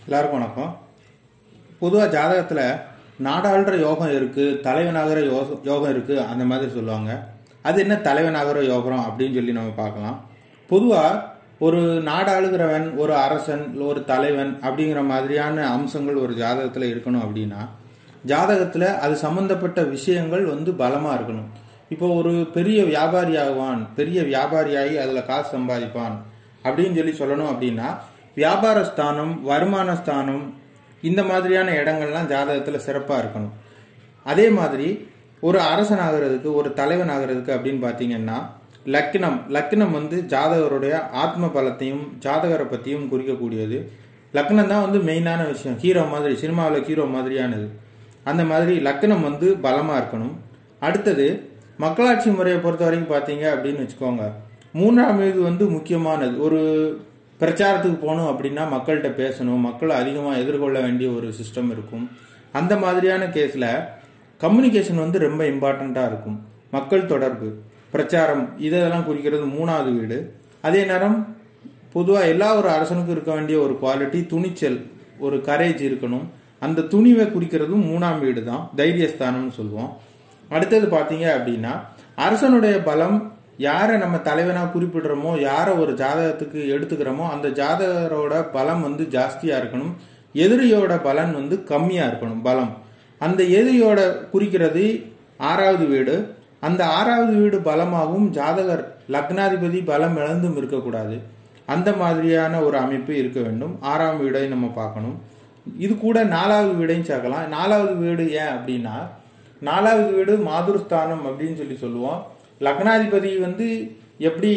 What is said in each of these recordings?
எல்லாருக்கும் வணக்கம் பொதுவாக ஜாதகத்தில் நாடாளுற யோகம் இருக்கு தலைவனாகிற யோகம் யோகம் இருக்கு அந்த மாதிரி சொல்லுவாங்க அது என்ன தலைவனாகிற யோகம் அப்படின்னு சொல்லி நம்ம பார்க்கலாம் பொதுவாக ஒரு நாடாளுகிறவன் ஒரு அரசன் ஒரு தலைவன் அப்படிங்கிற மாதிரியான அம்சங்கள் ஒரு ஜாதகத்தில் இருக்கணும் அப்படின்னா ஜாதகத்தில் அது சம்பந்தப்பட்ட விஷயங்கள் வந்து பலமாக இருக்கணும் இப்போ ஒரு பெரிய வியாபாரி ஆகுவான் பெரிய வியாபாரியாகி அதில் காசு சம்பாதிப்பான் அப்படின்னு சொல்லி சொல்லணும் அப்படின்னா வியாபார ஸ்தானம் வருமான ஸ்தானம் இந்த மாதிரியான இடங்கள்லாம் ஜாதகத்தில் சிறப்பாக இருக்கணும் அதே மாதிரி ஒரு அரசன் ஆகிறதுக்கு ஒரு தலைவன் ஆகிறதுக்கு அப்படின்னு பார்த்தீங்கன்னா லக்னம் லக்னம் வந்து ஜாதகருடைய ஆத்ம பலத்தையும் ஜாதகரை பற்றியும் குறிக்கக்கூடியது லக்னம் தான் வந்து மெயினான விஷயம் ஹீரோ மாதிரி சினிமாவில் ஹீரோ மாதிரியானது அந்த மாதிரி லக்னம் வந்து பலமாக இருக்கணும் அடுத்தது மக்களாட்சி முறையை பொறுத்த வரைக்கும் பார்த்தீங்க அப்படின்னு வச்சுக்கோங்க மூன்றாம் இது வந்து முக்கியமானது ஒரு பிரச்சாரத்துக்கு போகணும் அப்படின்னா மக்கள்கிட்ட பேசணும் மக்களை அதிகமாக எதிர்கொள்ள வேண்டிய ஒரு சிஸ்டம் இருக்கும் அந்த மாதிரியான கேஸில் கம்யூனிகேஷன் வந்து ரொம்ப இம்பார்ட்டண்ட்டாக இருக்கும் மக்கள் தொடர்பு பிரச்சாரம் இதெல்லாம் குறிக்கிறது மூணாவது வீடு அதே நேரம் பொதுவாக எல்லா ஒரு அரசனுக்கும் இருக்க வேண்டிய ஒரு குவாலிட்டி துணிச்சல் ஒரு கரேஜ் இருக்கணும் அந்த துணிவை குறிக்கிறதும் மூணாம் வீடு தான் தைரியஸ்தானம்னு சொல்லுவோம் அடுத்தது பார்த்தீங்க அப்படின்னா அரசனுடைய பலம் யாரை நம்ம தலைவனா குறிப்பிடுறோமோ யாரை ஒரு ஜாதகத்துக்கு எடுத்துக்கிறோமோ அந்த ஜாதகரோட பலம் வந்து ஜாஸ்தியா இருக்கணும் எதிரியோட பலன் வந்து கம்மியா இருக்கணும் பலம் அந்த எதிரியோட குறிக்கிறது ஆறாவது வீடு அந்த ஆறாவது வீடு பலமாகவும் ஜாதகர் லக்னாதிபதி பலம் இழந்தும் இருக்கக்கூடாது அந்த மாதிரியான ஒரு அமைப்பு இருக்க வேண்டும் ஆறாம் வீடை நம்ம பார்க்கணும் இது கூட நாலாவது வீடையும் சேர்க்கலாம் நாலாவது வீடு ஏன் அப்படின்னா நாலாவது வீடு மாதுர்ஸ்தானம் அப்படின்னு சொல்லி சொல்லுவோம் லக்னாதிபதி வந்து எப்படி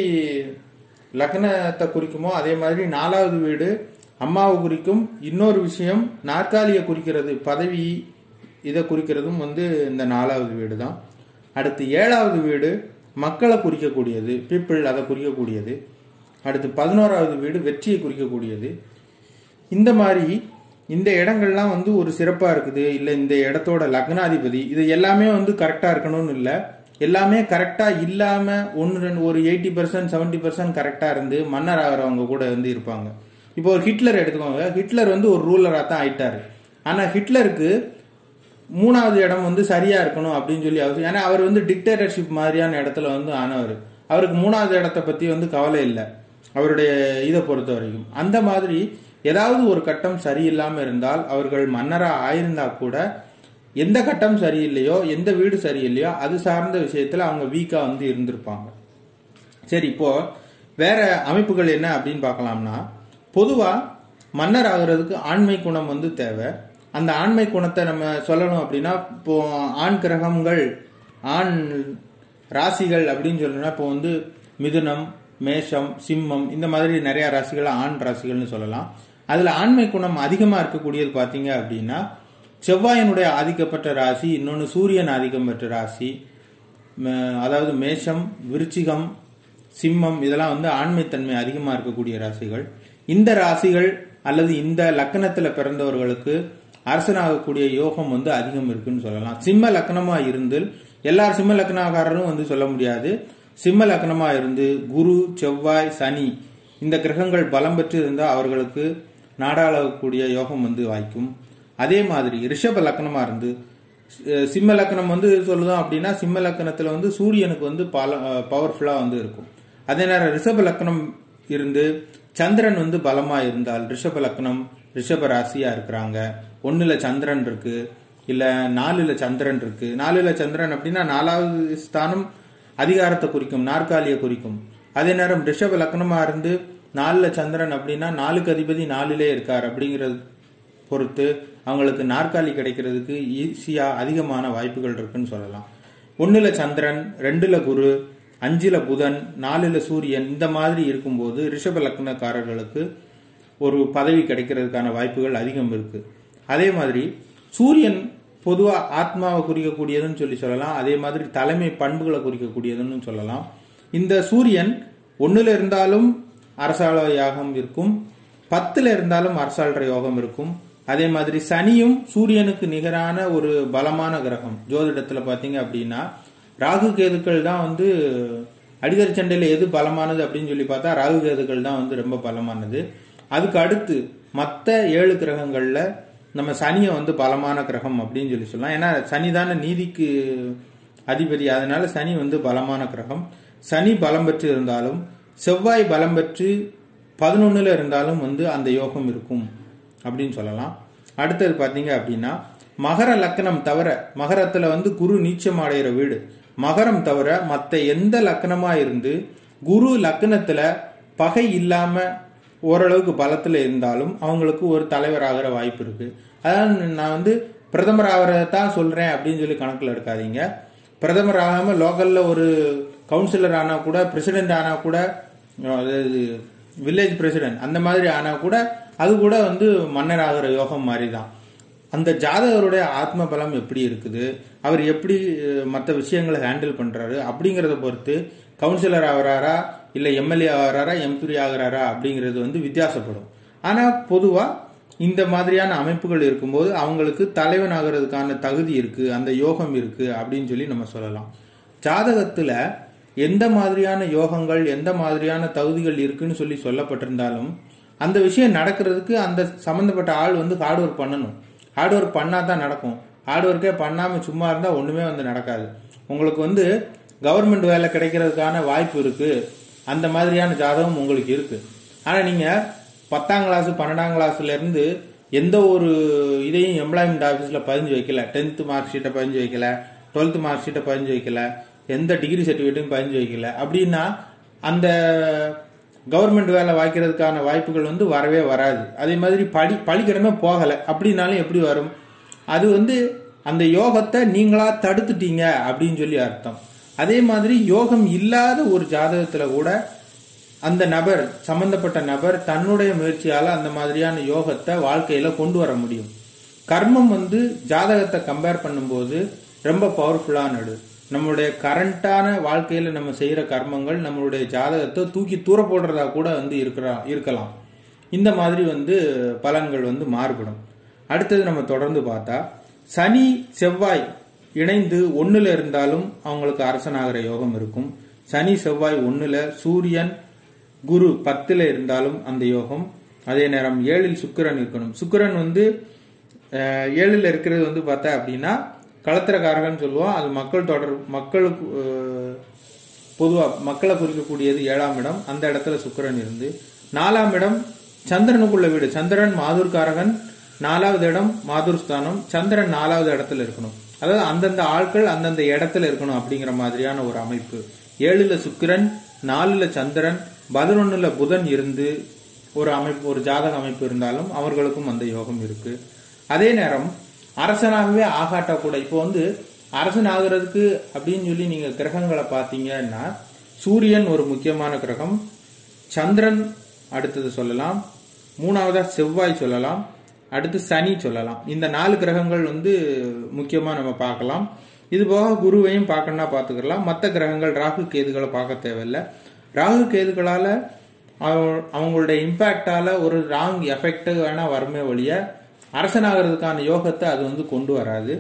லக்னத்தை குறிக்குமோ அதே மாதிரி நாலாவது வீடு அம்மாவை குறிக்கும் இன்னொரு விஷயம் நாற்காலியை குறிக்கிறது பதவி இதை குறிக்கிறதும் வந்து இந்த நாலாவது வீடு தான் அடுத்து ஏழாவது வீடு மக்களை குறிக்கக்கூடியது பீப்புள் அதை குறிக்கக்கூடியது அடுத்து பதினோராவது வீடு வெற்றியை குறிக்கக்கூடியது இந்த மாதிரி இந்த இடங்கள்லாம் வந்து ஒரு சிறப்பாக இருக்குது இல்லை இந்த இடத்தோட லக்னாதிபதி இது எல்லாமே வந்து கரெக்டாக இருக்கணும்னு இல்லை எல்லாமே கரெக்டாக இல்லாமல் ஒன்று ரெண்டு ஒரு எயிட்டி பர்சன்ட் செவன்ட்டி பர்சன்ட் கரெக்டாக இருந்து மன்னர் ஆகிறவங்க கூட வந்து இருப்பாங்க இப்போ ஒரு ஹிட்லர் எடுத்துக்கோங்க ஹிட்லர் வந்து ஒரு ரூலராக தான் ஆயிட்டாரு ஆனால் ஹிட்லருக்கு மூணாவது இடம் வந்து சரியா இருக்கணும் அப்படின்னு சொல்லி அவசியம் ஏன்னா அவர் வந்து டிக்டேட்டர்ஷிப் மாதிரியான இடத்துல வந்து ஆனவர் அவருக்கு மூணாவது இடத்த பத்தி வந்து கவலை இல்லை அவருடைய இதை பொறுத்த வரைக்கும் அந்த மாதிரி ஏதாவது ஒரு கட்டம் சரியில்லாம இருந்தால் அவர்கள் மன்னரா ஆயிருந்தா கூட எந்த கட்டம் சரியில்லையோ எந்த வீடு சரியில்லையோ அது சார்ந்த விஷயத்துல அவங்க வீக்கா வந்து இருந்திருப்பாங்க சரி இப்போ வேற அமைப்புகள் என்ன அப்படின்னு பார்க்கலாம்னா பொதுவா மன்னர் ஆகுறதுக்கு ஆண்மை குணம் வந்து தேவை அந்த ஆண்மை குணத்தை நம்ம சொல்லணும் அப்படின்னா இப்போ ஆண் கிரகங்கள் ஆண் ராசிகள் அப்படின்னு சொல்லணும்னா இப்போ வந்து மிதுனம் மேஷம் சிம்மம் இந்த மாதிரி நிறைய ராசிகள் ஆண் ராசிகள்னு சொல்லலாம் அதுல ஆண்மை குணம் அதிகமா இருக்கக்கூடியது பாத்தீங்க அப்படின்னா செவ்வாயினுடைய ஆதிக்கப்பட்ட ராசி இன்னொன்று சூரியன் ஆதிக்கம் பெற்ற ராசி அதாவது மேஷம் விருச்சிகம் சிம்மம் இதெல்லாம் வந்து ஆண்மைத்தன்மை அதிகமாக இருக்கக்கூடிய ராசிகள் இந்த ராசிகள் அல்லது இந்த லக்கணத்தில் பிறந்தவர்களுக்கு அரசனாகக்கூடிய யோகம் வந்து அதிகம் இருக்குன்னு சொல்லலாம் சிம்ம லக்னமா இருந்து எல்லார் சிம்ம லக்னக்காரரும் வந்து சொல்ல முடியாது சிம்ம லக்னமா இருந்து குரு செவ்வாய் சனி இந்த கிரகங்கள் பலம் பெற்று இருந்தால் அவர்களுக்கு நாடாளக்கூடிய யோகம் வந்து வாய்க்கும் அதே மாதிரி ரிஷப லக்னமா இருந்து சிம்ம லக்னம் வந்து சொல்லுதோம் அப்படின்னா சிம்ம லக்கணத்துல வந்து சூரியனுக்கு வந்து பல பவர்ஃபுல்லா வந்து இருக்கும் அதே நேரம் ரிஷப லக்னம் இருந்து சந்திரன் வந்து பலமா இருந்தால் ரிஷப லக்னம் ரிஷப ராசியா இருக்கிறாங்க ஒன்னுல சந்திரன் இருக்கு இல்ல நாலுல சந்திரன் இருக்கு நாலுல சந்திரன் அப்படின்னா நாலாவது ஸ்தானம் அதிகாரத்தை குறிக்கும் நாற்காலியை குறிக்கும் அதே நேரம் ரிஷப லக்னமா இருந்து நாலுல சந்திரன் அப்படின்னா நாலுக்கு அதிபதி நாலுலே இருக்கார் அப்படிங்கிறது பொறுத்து அவங்களுக்கு நாற்காலி கிடைக்கிறதுக்கு ஈஸியா அதிகமான வாய்ப்புகள் இருக்குன்னு சொல்லலாம் ஒன்னுல சந்திரன் ரெண்டுல குரு அஞ்சுல புதன் நாலுல சூரியன் இந்த மாதிரி இருக்கும்போது ரிஷப லக்னக்காரர்களுக்கு ஒரு பதவி கிடைக்கிறதுக்கான வாய்ப்புகள் அதிகம் இருக்கு அதே மாதிரி சூரியன் பொதுவா ஆத்மாவை குறிக்கக்கூடியதுன்னு சொல்லி சொல்லலாம் அதே மாதிரி தலைமை பண்புகளை குறிக்கக்கூடியதுன்னு சொல்லலாம் இந்த சூரியன் ஒன்னுல இருந்தாலும் அரசாள யாகம் இருக்கும் பத்துல இருந்தாலும் அரசாள்ற யோகம் இருக்கும் அதே மாதிரி சனியும் சூரியனுக்கு நிகரான ஒரு பலமான கிரகம் ஜோதிடத்துல பாத்தீங்க அப்படின்னா ராகு கேதுக்கள் தான் வந்து அடிதர சண்டையில எது பலமானது அப்படின்னு சொல்லி பார்த்தா ராகு கேதுக்கள் தான் வந்து ரொம்ப பலமானது அதுக்கு அடுத்து மற்ற ஏழு கிரகங்கள்ல நம்ம சனியை வந்து பலமான கிரகம் அப்படின்னு சொல்லி சொல்லலாம் ஏன்னா சனி தானே நீதிக்கு அதிபதி அதனால சனி வந்து பலமான கிரகம் சனி பலம் பெற்று இருந்தாலும் செவ்வாய் பலம் பெற்று பதினொன்னுல இருந்தாலும் வந்து அந்த யோகம் இருக்கும் அப்படின்னு சொல்லலாம் அடுத்தது பார்த்தீங்க அப்படின்னா மகர லக்னம் தவிர மகரத்துல வந்து குரு நீச்சம் அடைகிற வீடு மகரம் தவிர மற்ற எந்த லக்னமா இருந்து குரு லக்னத்துல பகை இல்லாம ஓரளவுக்கு பலத்துல இருந்தாலும் அவங்களுக்கு ஒரு தலைவர் ஆகிற வாய்ப்பு இருக்கு அதாவது நான் வந்து பிரதமர் ஆகிறத தான் சொல்றேன் அப்படின்னு சொல்லி கணக்குல எடுக்காதீங்க பிரதமர் ஆகாம லோக்கல்ல ஒரு கவுன்சிலர் ஆனா கூட பிரசிடென்ட் ஆனா கூட அதாவது வில்லேஜ் பிரசிடென்ட் அந்த மாதிரி ஆனா கூட அது கூட வந்து மன்னர் ஆகிற யோகம் மாதிரி தான் அந்த ஜாதகருடைய ஆத்ம பலம் எப்படி இருக்குது அவர் எப்படி மற்ற விஷயங்களை ஹேண்டில் பண்றாரு அப்படிங்கிறத பொறுத்து கவுன்சிலர் ஆகிறாரா இல்லை எம்எல்ஏ ஆகிறாரா எம்பி ஆகிறாரா அப்படிங்கிறது வந்து வித்தியாசப்படும் ஆனா பொதுவா இந்த மாதிரியான அமைப்புகள் இருக்கும்போது அவங்களுக்கு தலைவன் ஆகிறதுக்கான தகுதி இருக்கு அந்த யோகம் இருக்கு அப்படின்னு சொல்லி நம்ம சொல்லலாம் ஜாதகத்துல எந்த மாதிரியான யோகங்கள் எந்த மாதிரியான தகுதிகள் இருக்குன்னு சொல்லி சொல்லப்பட்டிருந்தாலும் அந்த விஷயம் நடக்கிறதுக்கு அந்த சம்பந்தப்பட்ட ஆள் வந்து ஹார்ட் ஒர்க் பண்ணணும் ஹார்ட் ஒர்க் பண்ணா தான் நடக்கும் ஹார்ட் ஒர்க்கே பண்ணாம சும்மா இருந்தா ஒண்ணுமே வந்து நடக்காது உங்களுக்கு வந்து கவர்மெண்ட் வேலை கிடைக்கிறதுக்கான வாய்ப்பு இருக்கு அந்த மாதிரியான ஜாதகம் உங்களுக்கு இருக்கு ஆனா நீங்க பத்தாம் கிளாஸ் பன்னெண்டாம் கிளாஸ்ல இருந்து எந்த ஒரு இதையும் எம்ப்ளாய்மெண்ட் ஆஃபீஸ்ல பதிஞ்சு வைக்கல டென்த் மார்க் ஷீட்டை பதிஞ்சு வைக்கல டுவெல்த் மார்க் ஷீட்டை பதிஞ்சு வைக்கல எந்த டிகிரி சர்டிஃபிகேட்டும் பதிஞ்சு வைக்கல அப்படின்னா அந்த கவர்மெண்ட் வேலை வாய்க்கிறதுக்கான வாய்ப்புகள் வந்து வரவே வராது அதே மாதிரி படி பழிக்கிடமே போகலை அப்படின்னாலும் எப்படி வரும் அது வந்து அந்த யோகத்தை நீங்களா தடுத்துட்டீங்க அப்படின்னு சொல்லி அர்த்தம் அதே மாதிரி யோகம் இல்லாத ஒரு ஜாதகத்துல கூட அந்த நபர் சம்பந்தப்பட்ட நபர் தன்னுடைய முயற்சியால அந்த மாதிரியான யோகத்தை வாழ்க்கையில கொண்டு வர முடியும் கர்மம் வந்து ஜாதகத்தை கம்பேர் பண்ணும்போது ரொம்ப பவர்ஃபுல்லானது நம்மளுடைய கரண்டான வாழ்க்கையில நம்ம செய்யற கர்மங்கள் நம்மளுடைய ஜாதகத்தை தூக்கி தூர போடுறதா கூட வந்து இருக்கிறா இருக்கலாம் இந்த மாதிரி வந்து பலன்கள் வந்து மாறுபடும் அடுத்தது நம்ம தொடர்ந்து பார்த்தா சனி செவ்வாய் இணைந்து ஒண்ணுல இருந்தாலும் அவங்களுக்கு அரசனாகிற யோகம் இருக்கும் சனி செவ்வாய் ஒண்ணுல சூரியன் குரு பத்துல இருந்தாலும் அந்த யோகம் அதே நேரம் ஏழில் சுக்கிரன் இருக்கணும் சுக்கிரன் வந்து அஹ், ஏழில் இருக்கிறது வந்து பார்த்தா அப்படின்னா களத்திரக்காரகன் சொல்லுவோம் அது மக்கள் தொடர் மக்களுக்கு அஹ், பொதுவா மக்களை குறிக்கக்கூடியது ஏழாம் இடம் அந்த இடத்துல சுக்கிரன் இருந்து நாலாம் இடம் சந்திரனுக்குள்ள வீடு சந்திரன் மாதுர்காரகன் நாலாவது இடம் மாதுர் ஸ்தானம் சந்திரன் நாலாவது இடத்துல இருக்கணும் அதாவது அந்தந்த ஆட்கள் அந்தந்த இடத்துல இருக்கணும் அப்படிங்கிற மாதிரியான ஒரு அமைப்பு ஏழுல சுக்கிரன் நாலுல சந்திரன் பதினொன்னுல புதன் இருந்து ஒரு அமைப்பு ஒரு ஜாதக அமைப்பு இருந்தாலும் அவர்களுக்கும் அந்த யோகம் இருக்கு அதே நேரம் அரசனாகவே ஆகாட்டா கூட இப்போ வந்து அரசன் ஆகுறதுக்கு அப்படின்னு சொல்லி நீங்க கிரகங்களை பார்த்தீங்கன்னா சூரியன் ஒரு முக்கியமான கிரகம் சந்திரன் அடுத்தது சொல்லலாம் மூணாவதா செவ்வாய் சொல்லலாம் அடுத்து சனி சொல்லலாம் இந்த நாலு கிரகங்கள் வந்து முக்கியமா நம்ம பார்க்கலாம் இது போக குருவையும் பார்க்கணும்னா பார்த்துக்கலாம் மற்ற கிரகங்கள் ராகு கேதுகளை பார்க்க தேவையில்லை ராகு கேதுகளால அவ- அவங்களுடைய இம்பாக்டால ஒரு ராங் எஃபெக்ட் வேணா வருமே ஒழிய அரசனாகிறதுக்கான யோகத்தை அது வந்து கொண்டு வராது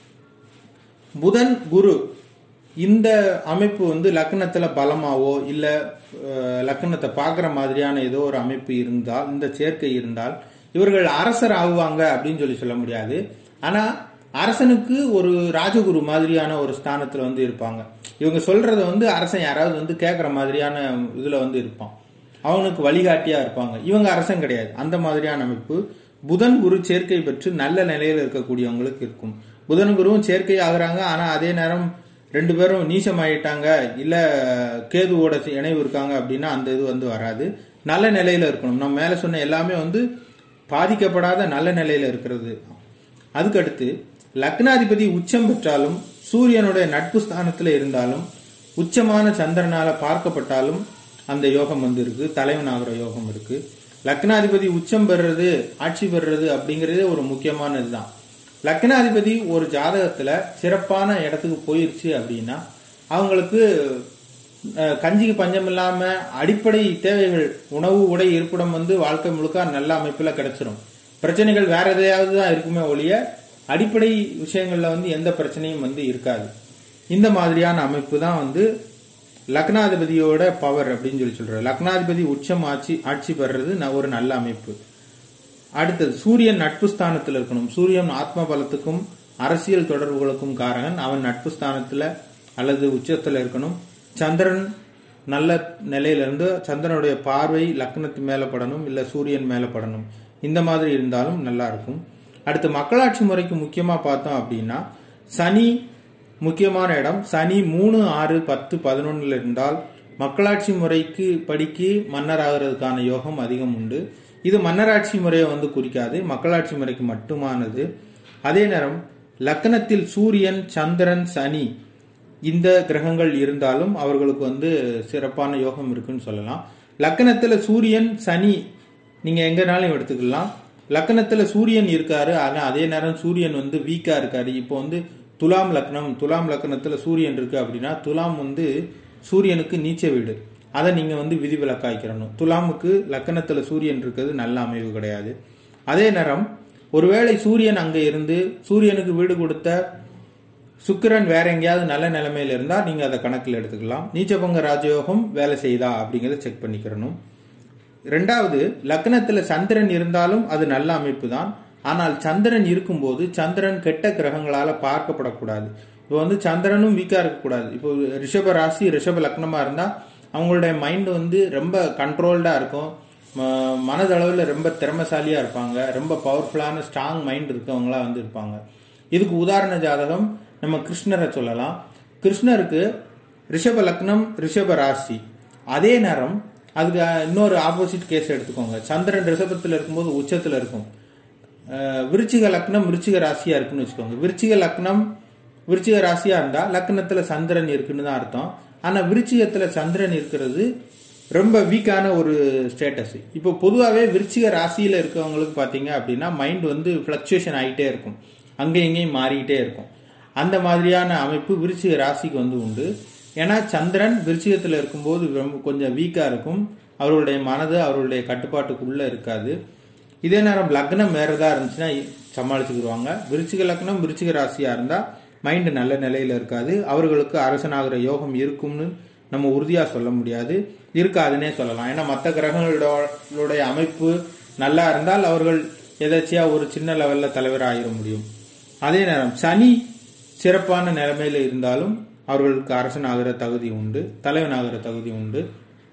புதன் குரு இந்த அமைப்பு வந்து லக்னத்துல பலமாவோ இல்ல அஹ், லக்னத்தை பார்க்குற மாதிரியான ஏதோ ஒரு அமைப்பு இருந்தால் இந்த சேர்க்கை இருந்தால் இவர்கள் அரசர் ஆகுவாங்க அப்படின்னு சொல்லி சொல்ல முடியாது ஆனா அரசனுக்கு ஒரு ராஜகுரு மாதிரியான ஒரு ஸ்தானத்துல வந்து இருப்பாங்க இவங்க சொல்றத வந்து அரசன் யாராவது வந்து கேட்குற மாதிரியான இதுல வந்து இருப்பான் அவனுக்கு வழிகாட்டியா இருப்பாங்க இவங்க அரசன் கிடையாது அந்த மாதிரியான அமைப்பு புதன் குரு சேர்க்கை பெற்று நல்ல நிலையில இருக்கக்கூடியவங்களுக்கு இருக்கும் புதன் குருவும் சேர்க்கை ஆகுறாங்க ஆனா அதே நேரம் ரெண்டு பேரும் நீசமாயிட்டாங்க இல்ல கேதுவோட இணைவு இருக்காங்க அப்படின்னா அந்த இது வந்து வராது நல்ல நிலையில இருக்கணும் நம்ம மேல சொன்ன எல்லாமே வந்து பாதிக்கப்படாத நல்ல நிலையில இருக்கிறது அதுக்கடுத்து லக்னாதிபதி உச்சம் பெற்றாலும் சூரியனுடைய நட்பு ஸ்தானத்துல இருந்தாலும் உச்சமான சந்திரனால பார்க்கப்பட்டாலும் அந்த யோகம் வந்து இருக்கு தலைவன் ஆகிற யோகம் இருக்கு லக்னாதிபதி உச்சம் பெறுறது ஆட்சி பெறுறது அப்படிங்கறதே ஒரு முக்கியமான இதுதான் லக்னாதிபதி ஒரு ஜாதகத்துல சிறப்பான இடத்துக்கு போயிருச்சு அப்படின்னா அவங்களுக்கு அஹ், கஞ்சிக்கு பஞ்சம் இல்லாம அடிப்படை தேவைகள் உணவு உடை இருப்பிடம் வந்து வாழ்க்கை முழுக்க நல்ல அமைப்புல கிடைச்சிரும் பிரச்சனைகள் வேற எதையாவது தான் இருக்குமே ஒழிய அடிப்படை விஷயங்கள்ல வந்து எந்த பிரச்சனையும் வந்து இருக்காது இந்த மாதிரியான அமைப்பு தான் வந்து லக்னாதிபதியோட பவர் அப்படின்னு சொல்லி சொல்றாரு லக்னாதிபதி உச்சம் ஆட்சி ஆட்சி பெறுறது ந- ஒரு நல்ல அமைப்பு அடுத்தது சூரியன் நட்பு ஸ்தானத்தில் இருக்கணும் சூரியன் ஆத்ம பலத்துக்கும் அரசியல் தொடர்புகளுக்கும் காரகன் அவன் நட்பு ஸ்தானத்துல அல்லது உச்சத்துல இருக்கணும் சந்திரன் நல்ல நிலையில இருந்து சந்திரனுடைய பார்வை லக்னத்து மேல படணும் இல்ல சூரியன் மேல படணும் இந்த மாதிரி இருந்தாலும் நல்லா இருக்கும் அடுத்து மக்களாட்சி முறைக்கு முக்கியமா பார்த்தோம் அப்படின்னா சனி முக்கியமான இடம் சனி மூணு ஆறு பத்து பதினொன்னுல இருந்தால் மக்களாட்சி முறைக்கு படிக்கு மன்னர் ஆகிறதுக்கான யோகம் அதிகம் உண்டு இது மன்னராட்சி முறையை வந்து குறிக்காது மக்களாட்சி முறைக்கு மட்டுமானது அதே நேரம் லக்னத்தில் சூரியன் சந்திரன் சனி இந்த கிரகங்கள் இருந்தாலும் அவர்களுக்கு வந்து சிறப்பான யோகம் இருக்குன்னு சொல்லலாம் லக்னத்துல சூரியன் சனி நீங்க எங்கனாலும் எடுத்துக்கலாம் லக்னத்துல சூரியன் இருக்காரு ஆனா அதே நேரம் சூரியன் வந்து வீக்கா இருக்காரு இப்போ வந்து துலாம் லக்னம் துலாம் லக்னத்துல சூரியன் இருக்கு அப்படின்னா துலாம் வந்து சூரியனுக்கு நீச்ச வீடு அதை நீங்க வந்து விதிவிலக்காய்க்கிறணும் துலாமுக்கு லக்கணத்துல சூரியன் இருக்கிறது நல்ல அமைவு கிடையாது அதே நேரம் ஒருவேளை சூரியன் அங்க இருந்து சூரியனுக்கு வீடு கொடுத்த சுக்கிரன் வேற எங்கேயாவது நல்ல நிலைமையில இருந்தா நீங்க அதை கணக்கில் எடுத்துக்கலாம் நீச்சபங்க ராஜயோகம் வேலை செய்தா அப்படிங்கறத செக் பண்ணிக்கிறணும் ரெண்டாவது லக்னத்துல சந்திரன் இருந்தாலும் அது நல்ல அமைப்பு தான் ஆனால் சந்திரன் இருக்கும்போது சந்திரன் கெட்ட கிரகங்களால பார்க்கப்படக்கூடாது இப்போ வந்து சந்திரனும் வீக்கா இருக்கக்கூடாது இப்போ ரிஷப ராசி ரிஷப லக்னமா இருந்தா அவங்களுடைய மைண்ட் வந்து ரொம்ப கண்ட்ரோல்டா இருக்கும் ம- மனதளவில் ரொம்ப திறமைசாலியா இருப்பாங்க ரொம்ப பவர்ஃபுல்லான ஸ்ட்ராங் மைண்ட் இருக்கவங்களா வந்து இருப்பாங்க இதுக்கு உதாரண ஜாதகம் நம்ம கிருஷ்ணரை சொல்லலாம் கிருஷ்ணருக்கு ரிஷப லக்னம் ரிஷப ராசி அதே நேரம் அதுக்கு இன்னொரு ஆப்போசிட் கேஸ் எடுத்துக்கோங்க சந்திரன் ரிஷபத்தில் இருக்கும்போது உச்சத்தில் இருக்கும் அஹ் விருச்சிக லக்னம் விருச்சிக ராசியா இருக்குன்னு வச்சுக்கோங்க விருச்சிக லக்னம் விருச்சிக ராசியா இருந்தா லக்னத்துல சந்திரன் இருக்குன்னு தான் அர்த்தம் ஆனா விருச்சிகத்துல சந்திரன் இருக்கிறது ரொம்ப வீக்கான ஒரு ஸ்டேட்டஸ் இப்போ பொதுவாகவே விருச்சிக ராசியில இருக்கவங்களுக்கு பாத்தீங்க அப்படின்னா மைண்ட் வந்து ஃபிளக்சுவேஷன் ஆகிட்டே இருக்கும் அங்கேயும் இங்கேயும் மாறிக்கிட்டே இருக்கும் அந்த மாதிரியான அமைப்பு விருச்சிக ராசிக்கு வந்து உண்டு ஏன்னா சந்திரன் விருச்சிகத்துல இருக்கும்போது ரொம்ப கொஞ்சம் வீக்கா இருக்கும் அவர்களுடைய மனது அவர்களுடைய கட்டுப்பாட்டுக்குள்ள இருக்காது இதே நேரம் லக்னம் வேறதா இருந்துச்சுன்னா சமாளிச்சுக்கிடுவாங்க விருச்சிக லக்னம் விருச்சிக ராசியா இருந்தா மைண்ட் நல்ல நிலையில இருக்காது அவர்களுக்கு அரசனாகிற யோகம் இருக்கும்னு நம்ம உறுதியா சொல்ல முடியாது இருக்காதுன்னே சொல்லலாம் ஏன்னா மற்ற கிரகங்களுடைய அமைப்பு நல்லா இருந்தால் அவர்கள் எதாச்சியா ஒரு சின்ன லெவல்ல தலைவர் ஆகிட முடியும் அதே நேரம் சனி சிறப்பான நிலைமையில இருந்தாலும் அவர்களுக்கு அரசனாகிற தகுதி உண்டு தலைவனாகிற தகுதி உண்டு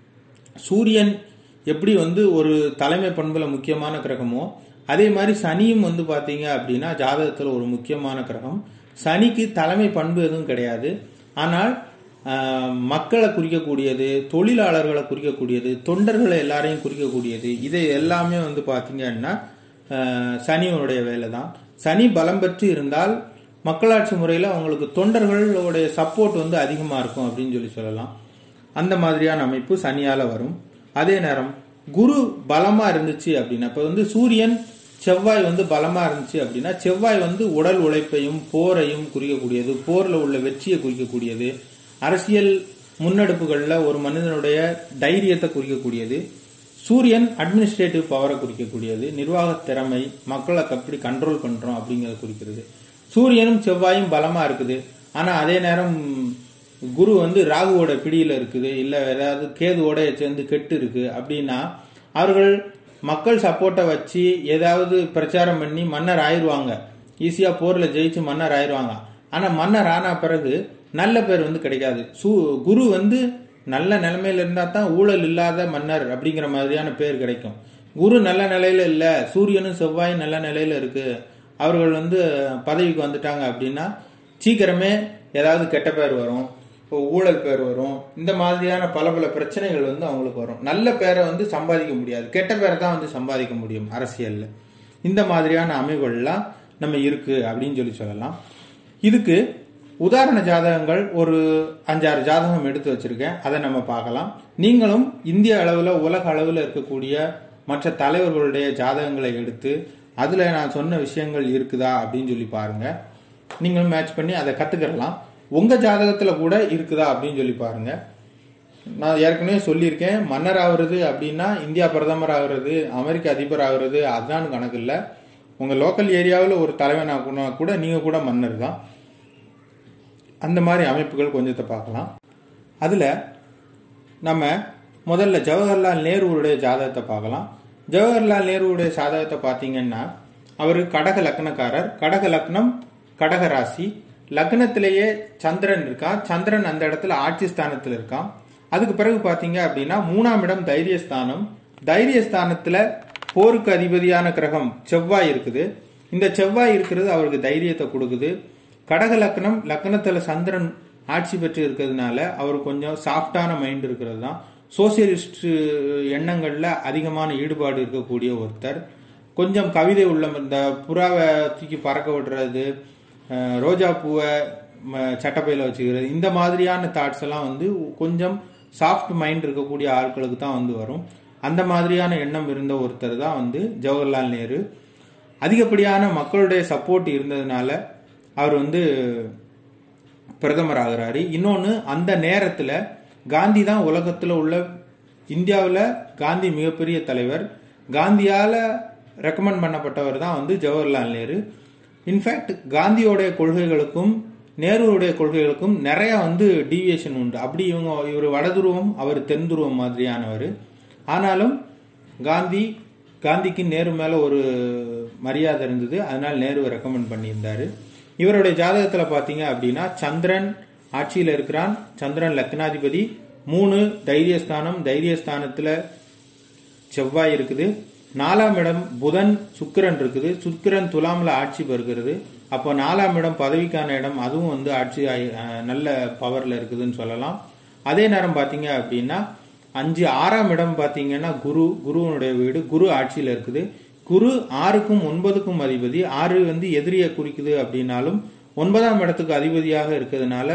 சூரியன் எப்படி வந்து ஒரு தலைமை பண்புல முக்கியமான கிரகமோ அதே மாதிரி சனியும் வந்து பாத்தீங்க அப்படின்னா ஜாதகத்துல ஒரு முக்கியமான கிரகம் சனிக்கு தலைமை பண்பு எதுவும் கிடையாது ஆனால் ஆஹ், மக்களை குறிக்கக்கூடியது தொழிலாளர்களை குறிக்கக்கூடியது தொண்டர்களை எல்லாரையும் குறிக்கக்கூடியது இது எல்லாமே வந்து பாத்தீங்கன்னா ஆஹ், சனியினுடைய வேலை தான் சனி பலம் பெற்று இருந்தால் மக்களாட்சி முறையில் அவங்களுக்கு தொண்டர்களுடைய சப்போர்ட் வந்து அதிகமாக இருக்கும் அப்படின்னு சொல்லி சொல்லலாம் அந்த மாதிரியான அமைப்பு சனியால வரும் அதே நேரம் குரு பலமா இருந்துச்சு அப்படின்னா இப்ப வந்து சூரியன் செவ்வாய் வந்து பலமா இருந்துச்சு அப்படின்னா செவ்வாய் வந்து உடல் உழைப்பையும் போரையும் குறிக்கக்கூடியது போர்ல உள்ள வெற்றியை குறிக்கக்கூடியது அரசியல் முன்னெடுப்புகள்ல ஒரு மனிதனுடைய தைரியத்தை குறிக்கக்கூடியது சூரியன் அட்மினிஸ்ட்ரேட்டிவ் பவரை குறிக்கக்கூடியது நிர்வாக திறமை மக்களை எப்படி கண்ட்ரோல் பண்றோம் அப்படிங்கறத குறிக்கிறது சூரியனும் செவ்வாயும் பலமா இருக்குது ஆனா அதே நேரம் குரு வந்து ராகுவோட பிடியில இருக்குது இல்ல ஏதாவது கேதுவோட சேர்ந்து கெட்டு இருக்கு அப்படின்னா அவர்கள் மக்கள் சப்போர்ட்டை வச்சு ஏதாவது பிரச்சாரம் பண்ணி மன்னர் ஆயிருவாங்க ஈஸியா போர்ல ஜெயிச்சு மன்னர் ஆயிருவாங்க ஆனா மன்னர் ஆன பிறகு நல்ல பேர் வந்து கிடைக்காது சு குரு வந்து நல்ல நிலைமையில இருந்தா தான் ஊழல் இல்லாத மன்னர் அப்படிங்கிற மாதிரியான பேர் கிடைக்கும் குரு நல்ல நிலையில இல்ல சூரியனும் செவ்வாயும் நல்ல நிலையில இருக்கு அவர்கள் வந்து பதவிக்கு வந்துட்டாங்க அப்படின்னா சீக்கிரமே ஏதாவது கெட்ட பேர் வரும் இப்போ ஊழல் பேர் வரும் இந்த மாதிரியான பல பல பிரச்சனைகள் வந்து அவங்களுக்கு வரும் நல்ல பேரை வந்து சம்பாதிக்க முடியாது கெட்ட பேரை தான் வந்து சம்பாதிக்க முடியும் அரசியல்ல இந்த மாதிரியான அமைவுகள்லாம் நம்ம இருக்கு அப்படின்னு சொல்லி சொல்லலாம் இதுக்கு உதாரண ஜாதகங்கள் ஒரு அஞ்சாறு ஜாதகம் எடுத்து வச்சிருக்கேன் அதை நம்ம பார்க்கலாம் நீங்களும் இந்திய அளவில் உலக அளவில் இருக்கக்கூடிய மற்ற தலைவர்களுடைய ஜாதகங்களை எடுத்து அதில் நான் சொன்ன விஷயங்கள் இருக்குதா அப்படின்னு சொல்லி பாருங்க நீங்களும் மேட்ச் பண்ணி அதை கற்றுக்கிறலாம் உங்கள் ஜாதகத்தில் கூட இருக்குதா அப்படின்னு சொல்லி பாருங்க நான் ஏற்கனவே சொல்லியிருக்கேன் மன்னர் ஆகுறது அப்படின்னா இந்தியா பிரதமர் ஆகுறது அமெரிக்க அதிபர் ஆகுறது அதுதான் கணக்கு இல்லை உங்கள் லோக்கல் ஏரியாவில் ஒரு தலைவன் ஆகணும்னா கூட நீங்கள் கூட மன்னர் தான் அந்த மாதிரி அமைப்புகள் கொஞ்சத்தை பார்க்கலாம் அதில் நம்ம முதல்ல ஜவஹர்லால் நேருவுடைய ஜாதகத்தை பார்க்கலாம் ஜவஹர்லால் நேருவுடைய சாதகத்தை பார்த்தீங்கன்னா அவர் கடக லக்னக்காரர் கடக லக்னம் கடக ராசி லக்னத்திலேயே சந்திரன் இருக்கான் சந்திரன் அந்த இடத்துல ஆட்சி ஸ்தானத்தில் இருக்கான் அதுக்கு பிறகு பார்த்தீங்க அப்படின்னா மூணாம் இடம் தைரியஸ்தானம் தைரியஸ்தானத்துல போருக்கு அதிபதியான கிரகம் செவ்வாய் இருக்குது இந்த செவ்வாய் இருக்கிறது அவருக்கு தைரியத்தை கொடுக்குது கடக லக்னம் லக்னத்துல சந்திரன் ஆட்சி பெற்று இருக்கிறதுனால அவர் கொஞ்சம் சாஃப்டான மைண்ட் இருக்கிறது தான் சோசியலிஸ்ட் எண்ணங்கள்ல அதிகமான ஈடுபாடு இருக்கக்கூடிய ஒருத்தர் கொஞ்சம் கவிதை உள்ள இந்த புறாவை தூக்கி பறக்க விடுறது அஹ், ரோஜா பூவை ம- சட்டப்பையில வச்சுக்கிறது இந்த மாதிரியான தாட்ஸ் எல்லாம் வந்து கொஞ்சம் சாஃப்ட் மைண்ட் இருக்கக்கூடிய ஆட்களுக்கு தான் வந்து வரும் அந்த மாதிரியான எண்ணம் இருந்த ஒருத்தர் தான் வந்து ஜவஹர்லால் நேரு அதிகப்படியான மக்களுடைய சப்போர்ட் இருந்ததுனால அவர் வந்து பிரதமர் ஆகிறாரு இன்னொன்று அந்த நேரத்தில் காந்தி தான் உலகத்தில் உள்ள இந்தியாவில் காந்தி மிகப்பெரிய தலைவர் காந்தியால் ரெக்கமெண்ட் பண்ணப்பட்டவர் தான் வந்து ஜவஹர்லால் நேரு இன்ஃபேக்ட் காந்தியோடைய கொள்கைகளுக்கும் நேருவுடைய கொள்கைகளுக்கும் நிறைய வந்து டீவியேஷன் உண்டு அப்படி இவங்க இவர் வடதுருவம் அவர் தென் துருவம் மாதிரியானவர் ஆனாலும் காந்தி காந்திக்கு நேரு மேல ஒரு மரியாதை இருந்தது அதனால நேருவை ரெக்கமெண்ட் பண்ணியிருந்தாரு இவருடைய ஜாதகத்துல பாத்தீங்க அப்படின்னா சந்திரன் ஆட்சியில இருக்கிறான் சந்திரன் லக்னாதிபதி மூணு தைரியஸ்தானம் தைரியஸ்தானத்துல செவ்வாய் இருக்குது நாலாம் இடம் புதன் சுக்கிரன் இருக்குது சுக்கிரன் துலாம்ல ஆட்சி பெறுகிறது அப்போ நாலாம் இடம் பதவிக்கான இடம் அதுவும் வந்து ஆட்சி ஆயி- அஹ் நல்ல பவர்ல இருக்குதுன்னு சொல்லலாம் அதே நேரம் பாத்தீங்க அப்படின்னா அஞ்சு ஆறாம் இடம் பாத்தீங்கன்னா குரு குருவனுடைய வீடு குரு ஆட்சியில இருக்குது குரு ஆறுக்கும் ஒன்பதுக்கும் அதிபதி ஆறு வந்து எதிரியை குறிக்குது அப்படின்னாலும் ஒன்பதாம் இடத்துக்கு அதிபதியாக இருக்கிறதுனால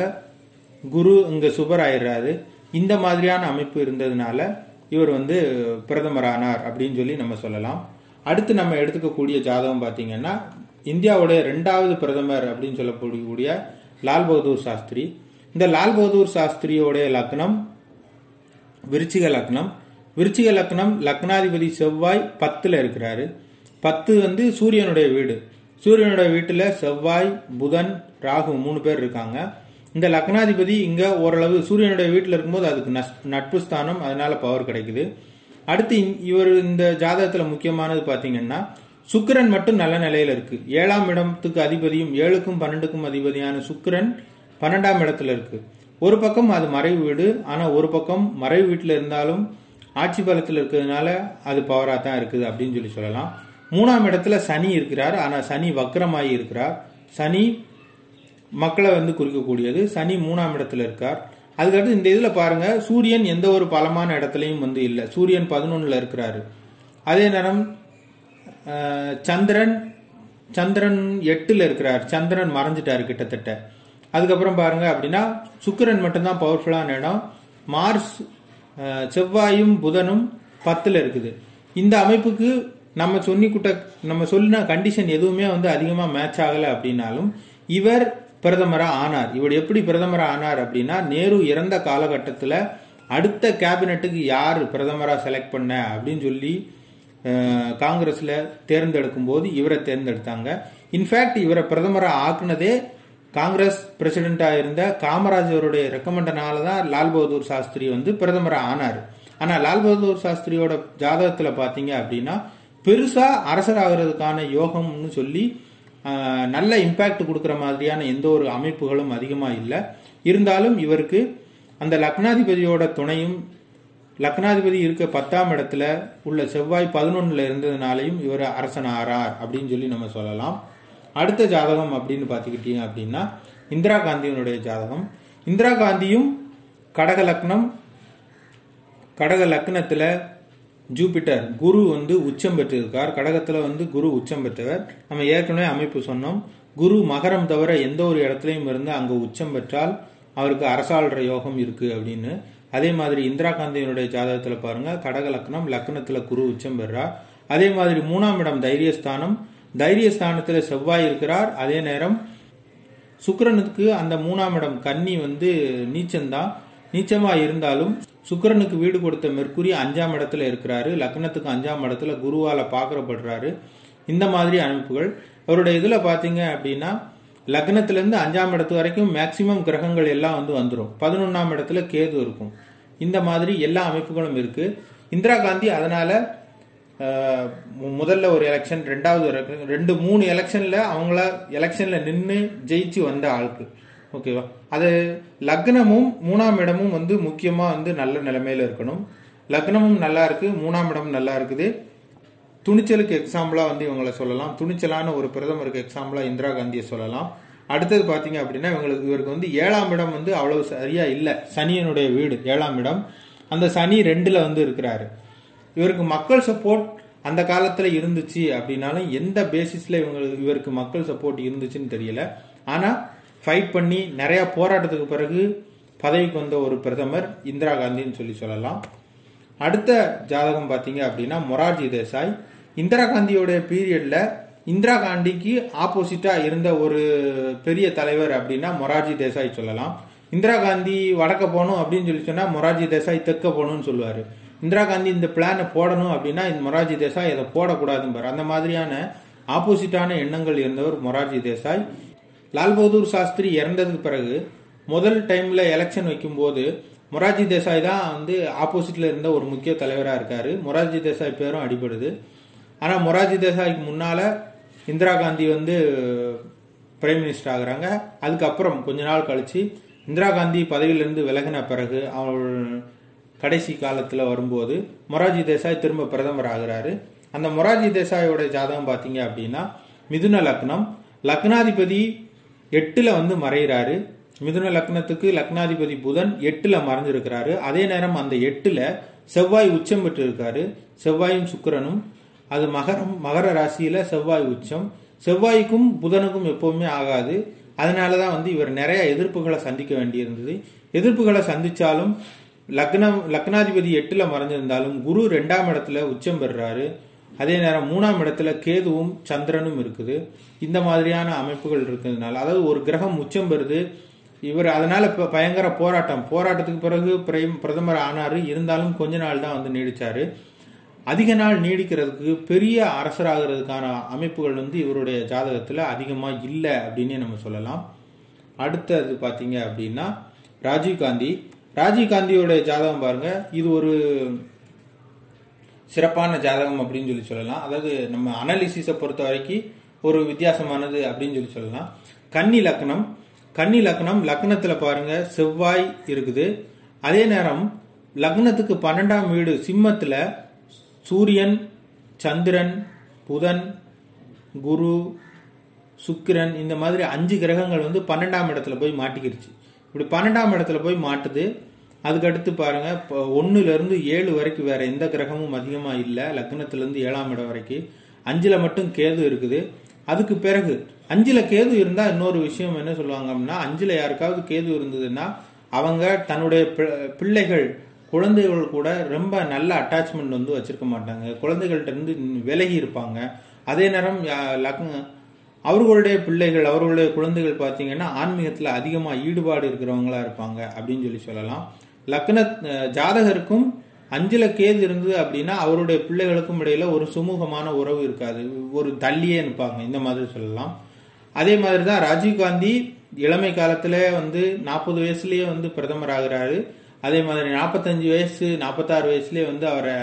குரு இங்க சுபர் ஆயிடுறாரு இந்த மாதிரியான அமைப்பு இருந்ததுனால இவர் வந்து பிரதமர் ஆனார் அப்படின்னு சொல்லி நம்ம சொல்லலாம் அடுத்து நம்ம எடுத்துக்கக்கூடிய ஜாதகம் பார்த்தீங்கன்னா இந்தியாவுடைய ரெண்டாவது பிரதமர் அப்படின்னு சொல்லக்கூடிய லால் பகதூர் சாஸ்திரி இந்த லால் பகதூர் சாஸ்திரியோடைய லக்னம் விருச்சிக லக்னம் விருச்சிக லக்னம் லக்னாதிபதி செவ்வாய் பத்துல இருக்கிறாரு பத்து வந்து சூரியனுடைய வீடு சூரியனுடைய வீட்டுல செவ்வாய் புதன் ராகு மூணு பேர் இருக்காங்க இந்த லக்னாதிபதி இங்க ஓரளவு சூரியனுடைய வீட்டுல இருக்கும்போது அதுக்கு நஸ்- நட்பு ஸ்தானம் அதனால பவர் கிடைக்குது அடுத்து இ- இவர் இந்த ஜாதகத்துல முக்கியமானது பாத்தீங்கன்னா சுக்கிரன் மட்டும் நல்ல நிலையில இருக்கு ஏழாம் இடத்துக்கு அதிபதியும் ஏழுக்கும் பன்னெண்டுக்கும் அதிபதியான சுக்கிரன் பன்னெண்டாம் இடத்துல இருக்கு ஒரு பக்கம் அது மறைவு வீடு ஆனா ஒரு பக்கம் மறைவு வீட்டுல இருந்தாலும் ஆட்சி பலத்தில் இருக்கிறதுனால அது பவரா தான் இருக்குது அப்படின்னு சொல்லி சொல்லலாம் மூணாம் இடத்துல சனி இருக்கிறார் ஆனா சனி வக்ரமாகி இருக்கிறார் சனி மக்களை வந்து குறிக்கக்கூடியது சனி மூணாம் இடத்துல இருக்கார் அதுக்கடுத்து இந்த இதுல பாருங்க சூரியன் எந்த ஒரு பலமான இடத்துலயும் வந்து இல்லை சூரியன் பதினொன்னுல இருக்கிறாரு அதே நேரம் அஹ், சந்திரன் சந்திரன் எட்டுல இருக்கிறார் சந்திரன் மறைஞ்சிட்டாரு கிட்டத்தட்ட அதுக்கப்புறம் பாருங்க அப்படின்னா சுக்கிரன் மட்டும்தான் பவர்ஃபுல்லான இடம் மார்ஸ் அஹ், செவ்வாயும் புதனும் பத்துல இருக்குது இந்த அமைப்புக்கு நம்ம சொன்னிக்குட்ட நம்ம சொல்லின கண்டிஷன் எதுவுமே வந்து அதிகமா மேட்ச் ஆகல அப்படின்னாலும் இவர் பிரதமரா ஆனார் இவர் எப்படி பிரதமரா ஆனார் அப்படின்னா நேரு இறந்த காலகட்டத்தில் அடுத்த கேபினெட்டுக்கு யார் பிரதமரா செலக்ட் பண்ண அப்படின்னு சொல்லி அஹ், காங்கிரஸ்ல தேர்ந்தெடுக்கும் போது இவரை தேர்ந்தெடுத்தாங்க இன்ஃபேக்ட் இவரை பிரதமரா ஆக்குனதே காங்கிரஸ் பிரசிடென்டா இருந்த காமராஜருடைய ரெக்கமெண்டனால தான் லால் பகதூர் சாஸ்திரி வந்து பிரதமரா ஆனார் ஆனா லால் பகதூர் சாஸ்திரியோட ஜாதகத்துல பாத்தீங்க அப்படின்னா பெருசா அரசராகிறதுக்கான யோகம்னு சொல்லி ஆஹ், நல்ல இம்பாக்ட் கொடுக்குற மாதிரியான எந்த ஒரு அமைப்புகளும் அதிகமா இல்லை இருந்தாலும் இவருக்கு அந்த லக்னாதிபதியோட துணையும் லக்னாதிபதி இருக்க பத்தாம் இடத்துல உள்ள செவ்வாய் பதினொன்னுல இருந்ததுனாலையும் இவர் அரசன் ஆறார் அப்படின்னு சொல்லி நம்ம சொல்லலாம் அடுத்த ஜாதகம் அப்படின்னு பார்த்துக்கிட்டீங்க அப்படின்னா இந்திரா காந்தியினுடைய ஜாதகம் இந்திரா காந்தியும் கடக லக்னம் கடக லக்னத்துல ஜூபிட்டர் குரு வந்து உச்சம் பெற்றிருக்கார் கடகத்துல வந்து குரு உச்சம் பெற்றவர் நம்ம ஏற்கனவே அமைப்பு சொன்னோம் குரு மகரம் தவிர எந்த ஒரு இடத்துலையும் இருந்து அங்க உச்சம் பெற்றால் அவருக்கு அரசாள்ற யோகம் இருக்கு அப்படின்னு அதே மாதிரி இந்திரா காந்தியினுடைய ஜாதகத்துல பாருங்க கடக லக்னம் லக்னத்துல குரு உச்சம் பெறார் அதே மாதிரி மூணாம் இடம் தைரியஸ்தானம் தைரியஸ்தானத்துல செவ்வாய் இருக்கிறார் அதே நேரம் சுக்கிரனுக்கு அந்த மூணாம் இடம் கன்னி வந்து நீச்சம்தான் நீச்சமா இருந்தாலும் சுக்கிரனுக்கு வீடு கொடுத்த மெர்க்குரி அஞ்சாம் இடத்துல இருக்கிறாரு லக்னத்துக்கு அஞ்சாம் இடத்துல குருவால பாக்கப்படுறாரு இந்த மாதிரி அமைப்புகள் அவருடைய இதுல பாத்தீங்க அப்படின்னா லக்னத்துல இருந்து அஞ்சாம் இடத்து வரைக்கும் மேக்சிமம் கிரகங்கள் எல்லாம் வந்து வந்துடும் பதினொன்னாம் இடத்துல கேது இருக்கும் இந்த மாதிரி எல்லா அமைப்புகளும் இருக்கு இந்திரா காந்தி அதனால அஹ், மு- முதல்ல ஒரு எலெக்ஷன் ரெண்டாவது ஒரு election, ரெண்டு மூணு எலெக்ஷன்ல அவங்கள எலெக்ஷன்ல நின்று ஜெயிச்சு வந்த ஆட்கள் ஓகேவா அது லக்னமும் மூணாம் இடமும் வந்து முக்கியமா வந்து நல்ல நிலைமையில இருக்கணும் லக்னமும் நல்லா இருக்கு மூணாம் இடமும் நல்லா இருக்குது துணிச்சலுக்கு எக்ஸாம்பிளா வந்து இவங்களை சொல்லலாம் துணிச்சலான ஒரு பிரதமருக்கு எக்ஸாம்பிளா இந்திரா காந்தியை சொல்லலாம் அடுத்தது பாத்தீங்க அப்படின்னா இவங்களுக்கு இவருக்கு வந்து ஏழாம் இடம் வந்து அவ்வளவு சரியா இல்லை சனியனுடைய வீடு ஏழாம் இடம் அந்த சனி ரெண்டுல வந்து இருக்கிறாரு இவருக்கு மக்கள் சப்போர்ட் அந்த காலத்துல இருந்துச்சு அப்படின்னாலும் எந்த பேசிஸ்ல இவங்களுக்கு இவருக்கு மக்கள் சப்போர்ட் இருந்துச்சுன்னு தெரியல ஆனா ஃபைட் பண்ணி நிறைய போராட்டத்துக்கு பிறகு பதவிக்கு வந்த ஒரு பிரதமர் இந்திரா காந்தின்னு சொல்லி சொல்லலாம் அடுத்த ஜாதகம் பார்த்தீங்க அப்படின்னா மொரார்ஜி தேசாய் இந்திரா காந்தியோட பீரியட்ல இந்திரா காந்திக்கு ஆப்போசிட்டா இருந்த ஒரு பெரிய தலைவர் அப்படின்னா மொரார்ஜி தேசாய் சொல்லலாம் இந்திரா காந்தி வடக்க போகணும் அப்படின்னு சொல்லி சொன்னா மொரார்ஜி தேசாய் தெற்க போகணும்னு சொல்லுவாரு இந்திரா காந்தி இந்த பிளானை போடணும் அப்படின்னா இந்த மொரார்ஜி தேசாய் அதை போடக்கூடாதும்பாரு அந்த மாதிரியான ஆப்போசிட்டான எண்ணங்கள் இருந்தவர் மொரார்ஜி தேசாய் லால் பகதூர் சாஸ்திரி இறந்ததுக்கு பிறகு முதல் டைம்ல எலெக்ஷன் வைக்கும்போது மொரார்ஜி தேசாய் தான் வந்து ஆப்போசிட்ல இருந்த ஒரு முக்கிய தலைவராக இருக்காரு மொரார்ஜி தேசாய் பேரும் அடிபடுது ஆனா மொரார்ஜி தேசாய்க்கு முன்னால இந்திரா காந்தி வந்து பிரைம் மினிஸ்டர் ஆகுறாங்க அதுக்கப்புறம் கொஞ்ச நாள் கழிச்சு இந்திரா காந்தி பதவியிலிருந்து விலகின பிறகு அவள் கடைசி காலத்துல வரும்போது மொரார்ஜி தேசாய் திரும்ப பிரதமர் ஆகுறாரு அந்த மொரார்ஜி தேசாயோட ஜாதகம் பாத்தீங்க அப்படின்னா மிதுன லக்னம் லக்னாதிபதி எட்டுல வந்து மறைகிறாரு மிதுன லக்னத்துக்கு லக்னாதிபதி புதன் எட்டுல மறைஞ்சிருக்கிறாரு அதே நேரம் அந்த எட்டுல செவ்வாய் உச்சம் பெற்று இருக்காரு செவ்வாயும் சுக்கிரனும் அது மகரம் மகர ராசியில செவ்வாய் உச்சம் செவ்வாய்க்கும் புதனுக்கும் எப்பவுமே ஆகாது அதனாலதான் வந்து இவர் நிறைய எதிர்ப்புகளை சந்திக்க வேண்டியிருந்தது எதிர்ப்புகளை சந்திச்சாலும் லக்னம் லக்னாதிபதி எட்டுல மறைஞ்சிருந்தாலும் குரு ரெண்டாம் இடத்துல உச்சம் பெறுறாரு அதே நேரம் மூணாம் இடத்துல கேதுவும் சந்திரனும் இருக்குது இந்த மாதிரியான அமைப்புகள் இருக்கிறதுனால அதாவது ஒரு கிரகம் உச்சம் பெறுது இவர் அதனால இப்ப பயங்கர போராட்டம் போராட்டத்துக்கு பிறகு பிரைம் பிரதமர் ஆனாரு இருந்தாலும் கொஞ்ச நாள் தான் வந்து நீடிச்சாரு அதிக நாள் நீடிக்கிறதுக்கு பெரிய அரசராகிறதுக்கான அமைப்புகள் வந்து இவருடைய ஜாதகத்துல அதிகமா இல்லை அப்படின்னே நம்ம சொல்லலாம் அடுத்தது பாத்தீங்க அப்படின்னா ராஜீவ் காந்தி ராஜீவ் காந்தியோட ஜாதகம் பாருங்க இது ஒரு சிறப்பான ஜாதகம் அப்படின்னு சொல்லி சொல்லலாம் அதாவது நம்ம அனாலிசிஸை பொறுத்த வரைக்கும் ஒரு வித்தியாசமானது அப்படின்னு சொல்லி சொல்லலாம் கன்னி லக்னம் கன்னி லக்னம் லக்னத்துல பாருங்க செவ்வாய் இருக்குது அதே நேரம் லக்னத்துக்கு பன்னெண்டாம் வீடு சிம்மத்துல சூரியன் சந்திரன் புதன் குரு சுக்கிரன் இந்த மாதிரி அஞ்சு கிரகங்கள் வந்து பன்னெண்டாம் இடத்துல போய் மாட்டிக்கிருச்சு இப்படி பன்னெண்டாம் இடத்துல போய் மாட்டுது அதுக்கடுத்து பாருங்க இப்போ ஒன்னுல இருந்து ஏழு வரைக்கும் வேற எந்த கிரகமும் அதிகமா இல்லை லக்னத்துல இருந்து ஏழாம் இடம் வரைக்கும் அஞ்சுல மட்டும் கேது இருக்குது அதுக்கு பிறகு அஞ்சுல கேது இருந்தா இன்னொரு விஷயம் என்ன சொல்லுவாங்க அப்படின்னா அஞ்சுல யாருக்காவது கேது இருந்ததுன்னா அவங்க தன்னுடைய பி- பிள்ளைகள் குழந்தைகள் கூட ரொம்ப நல்ல அட்டாச்மெண்ட் வந்து வச்சிருக்க மாட்டாங்க குழந்தைகள்ட்ட இருந்து விலகி இருப்பாங்க அதே நேரம் யா- லக்ன அவர்களுடைய பிள்ளைகள் அவர்களுடைய குழந்தைகள் பார்த்தீங்கன்னா ஆன்மீகத்தில் அதிகமாக ஈடுபாடு இருக்கிறவங்களா இருப்பாங்க அப்படின்னு சொல்லி சொல்லலாம் லக்ன அஹ், ஜாதகருக்கும் அஞ்சுல கேது இருந்தது அப்படின்னா அவருடைய பிள்ளைகளுக்கும் இடையில ஒரு சுமூகமான உறவு இருக்காது ஒரு தள்ளியே நிற்பாங்க இந்த மாதிரி சொல்லலாம் அதே மாதிரி தான் ராஜீவ்காந்தி இளமை காலத்துல வந்து நாற்பது வயசுலயே வந்து பிரதமர் ஆகுறாரு அதே மாதிரி நாற்பத்தஞ்சு வயசு நாற்பத்தாறு வயசுலயே வந்து அவரை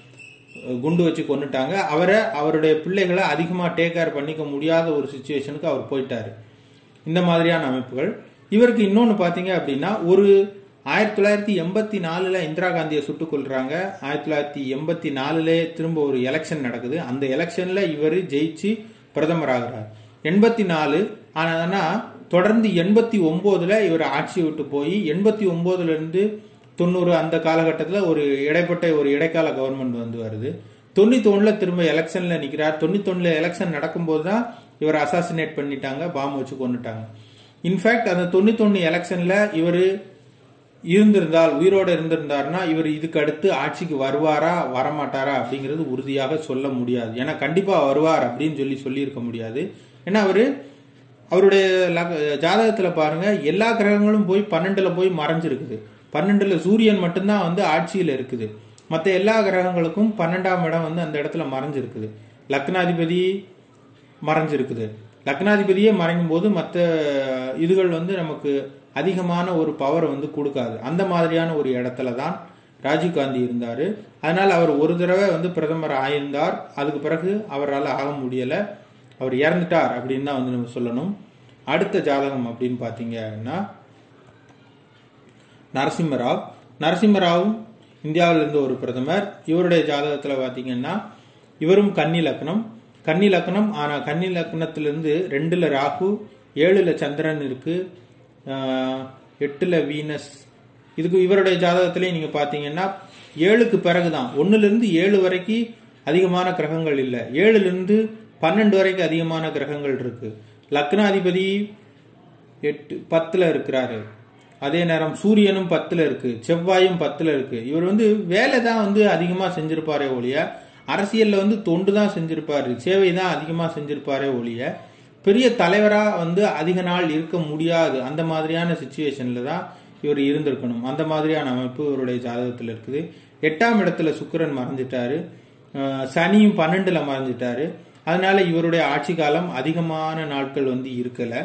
குண்டு வச்சு கொன்னுட்டாங்க அவரை அவருடைய பிள்ளைகளை அதிகமாக டேக் கேர் பண்ணிக்க முடியாத ஒரு சுச்சுவேஷனுக்கு அவர் போயிட்டாரு இந்த மாதிரியான அமைப்புகள் இவருக்கு இன்னொன்று பார்த்தீங்க அப்படின்னா ஒரு ஆயிரத்தி தொள்ளாயிரத்தி எண்பத்தி நாலுல இந்திரா காந்தியை சுட்டுக் கொல்றாங்க ஆயிரத்தி தொள்ளாயிரத்தி எண்பத்தி நாலுல திரும்ப ஒரு எலெக்ஷன் நடக்குது அந்த எலெக்ஷன்ல இவர் ஜெயிச்சு பிரதமர் ஆகிறார் எண்பத்தி நாலு ஆனா தொடர்ந்து எண்பத்தி ஒன்பதுல இவர் ஆட்சியை விட்டு போய் எண்பத்தி ஒன்பதுல இருந்து தொண்ணூறு அந்த காலகட்டத்தில் ஒரு இடைப்பட்ட ஒரு இடைக்கால கவர்மெண்ட் வந்து வருது தொண்ணூத்தி ஒண்ணுல திரும்ப எலெக்ஷன்ல நிக்கிறார் தொண்ணூத்தி ஒண்ணுல எலெக்ஷன் நடக்கும்போது தான் இவர் அசாசினேட் பண்ணிட்டாங்க பாம்பு வச்சு கொண்டுட்டாங்க இன்ஃபேக்ட் அந்த தொண்ணூத்தி ஒண்ணு எலெக்ஷன்ல இவர் இருந்திருந்தால் உயிரோட இருந்திருந்தாருன்னா இவர் இதுக்கு அடுத்து ஆட்சிக்கு வருவாரா வரமாட்டாரா அப்படிங்கிறது உறுதியாக சொல்ல முடியாது ஏன்னா கண்டிப்பா வருவார் அப்படின்னு சொல்லி சொல்லியிருக்க முடியாது ஏன்னா அவரு அவருடைய லக- ஜாதகத்துல பாருங்க எல்லா கிரகங்களும் போய் பன்னெண்டுல போய் மறைஞ்சிருக்குது பன்னெண்டுல சூரியன் மட்டும்தான் வந்து ஆட்சியில இருக்குது மற்ற எல்லா கிரகங்களுக்கும் பன்னெண்டாம் இடம் வந்து அந்த இடத்துல மறைஞ்சிருக்குது லக்னாதிபதி மறைஞ்சிருக்குது லக்னாதிபதியே மறையும் போது மற்ற இதுகள் வந்து நமக்கு அதிகமான ஒரு பவர் வந்து கொடுக்காது அந்த மாதிரியான ஒரு இடத்துல தான் ராஜீவ்காந்தி இருந்தார் அதனால அவர் ஒரு தடவை வந்து பிரதமர் ஆயிருந்தார் அதுக்கு பிறகு அவரால் ஆக முடியலை அவர் இறந்துட்டார் அப்படின்னு தான் வந்து நம்ம சொல்லணும் அடுத்த ஜாதகம் அப்படின்னு பார்த்தீங்கன்னா நரசிம்மராவ் நரசிம்மராவும் இந்தியாவிலிருந்து ஒரு பிரதமர் இவருடைய ஜாதகத்தில் பார்த்தீங்கன்னா இவரும் கன்னி லக்னம் கன்னி லக்னம் ஆனால் கன்னி லக்னத்திலிருந்து ரெண்டுல ராகு ஏழுல சந்திரன் இருக்கு ஆஹ், எட்டுல வீனஸ் இதுக்கு இவருடைய ஜாதகத்திலே நீங்க பார்த்தீங்கன்னா ஏழுக்கு பிறகுதான் ஒண்ணுல இருந்து ஏழு வரைக்கும் அதிகமான கிரகங்கள் இல்லை ஏழுல இருந்து பன்னெண்டு வரைக்கும் அதிகமான கிரகங்கள் இருக்கு லக்னாதிபதி எட்டு பத்துல இருக்கிறாரு அதே நேரம் சூரியனும் பத்துல இருக்கு செவ்வாயும் பத்துல இருக்கு இவர் வந்து வேலை தான் வந்து அதிகமா செஞ்சிருப்பாரே ஒழிய அரசியல்ல வந்து தொண்டு தான் செஞ்சிருப்பாரு சேவை தான் அதிகமா செஞ்சிருப்பாரே ஒழிய பெரிய தலைவரா வந்து அதிக நாள் இருக்க முடியாது அந்த மாதிரியான சுச்சுவேஷன்ல தான் இவர் இருந்திருக்கணும் அந்த மாதிரியான அமைப்பு இவருடைய ஜாதகத்தில் இருக்குது எட்டாம் இடத்துல சுக்கிரன் மறைஞ்சிட்டாரு அஹ் சனியும் பன்னெண்டுல மறைஞ்சிட்டாரு அதனால இவருடைய ஆட்சி காலம் அதிகமான நாட்கள் வந்து இருக்கல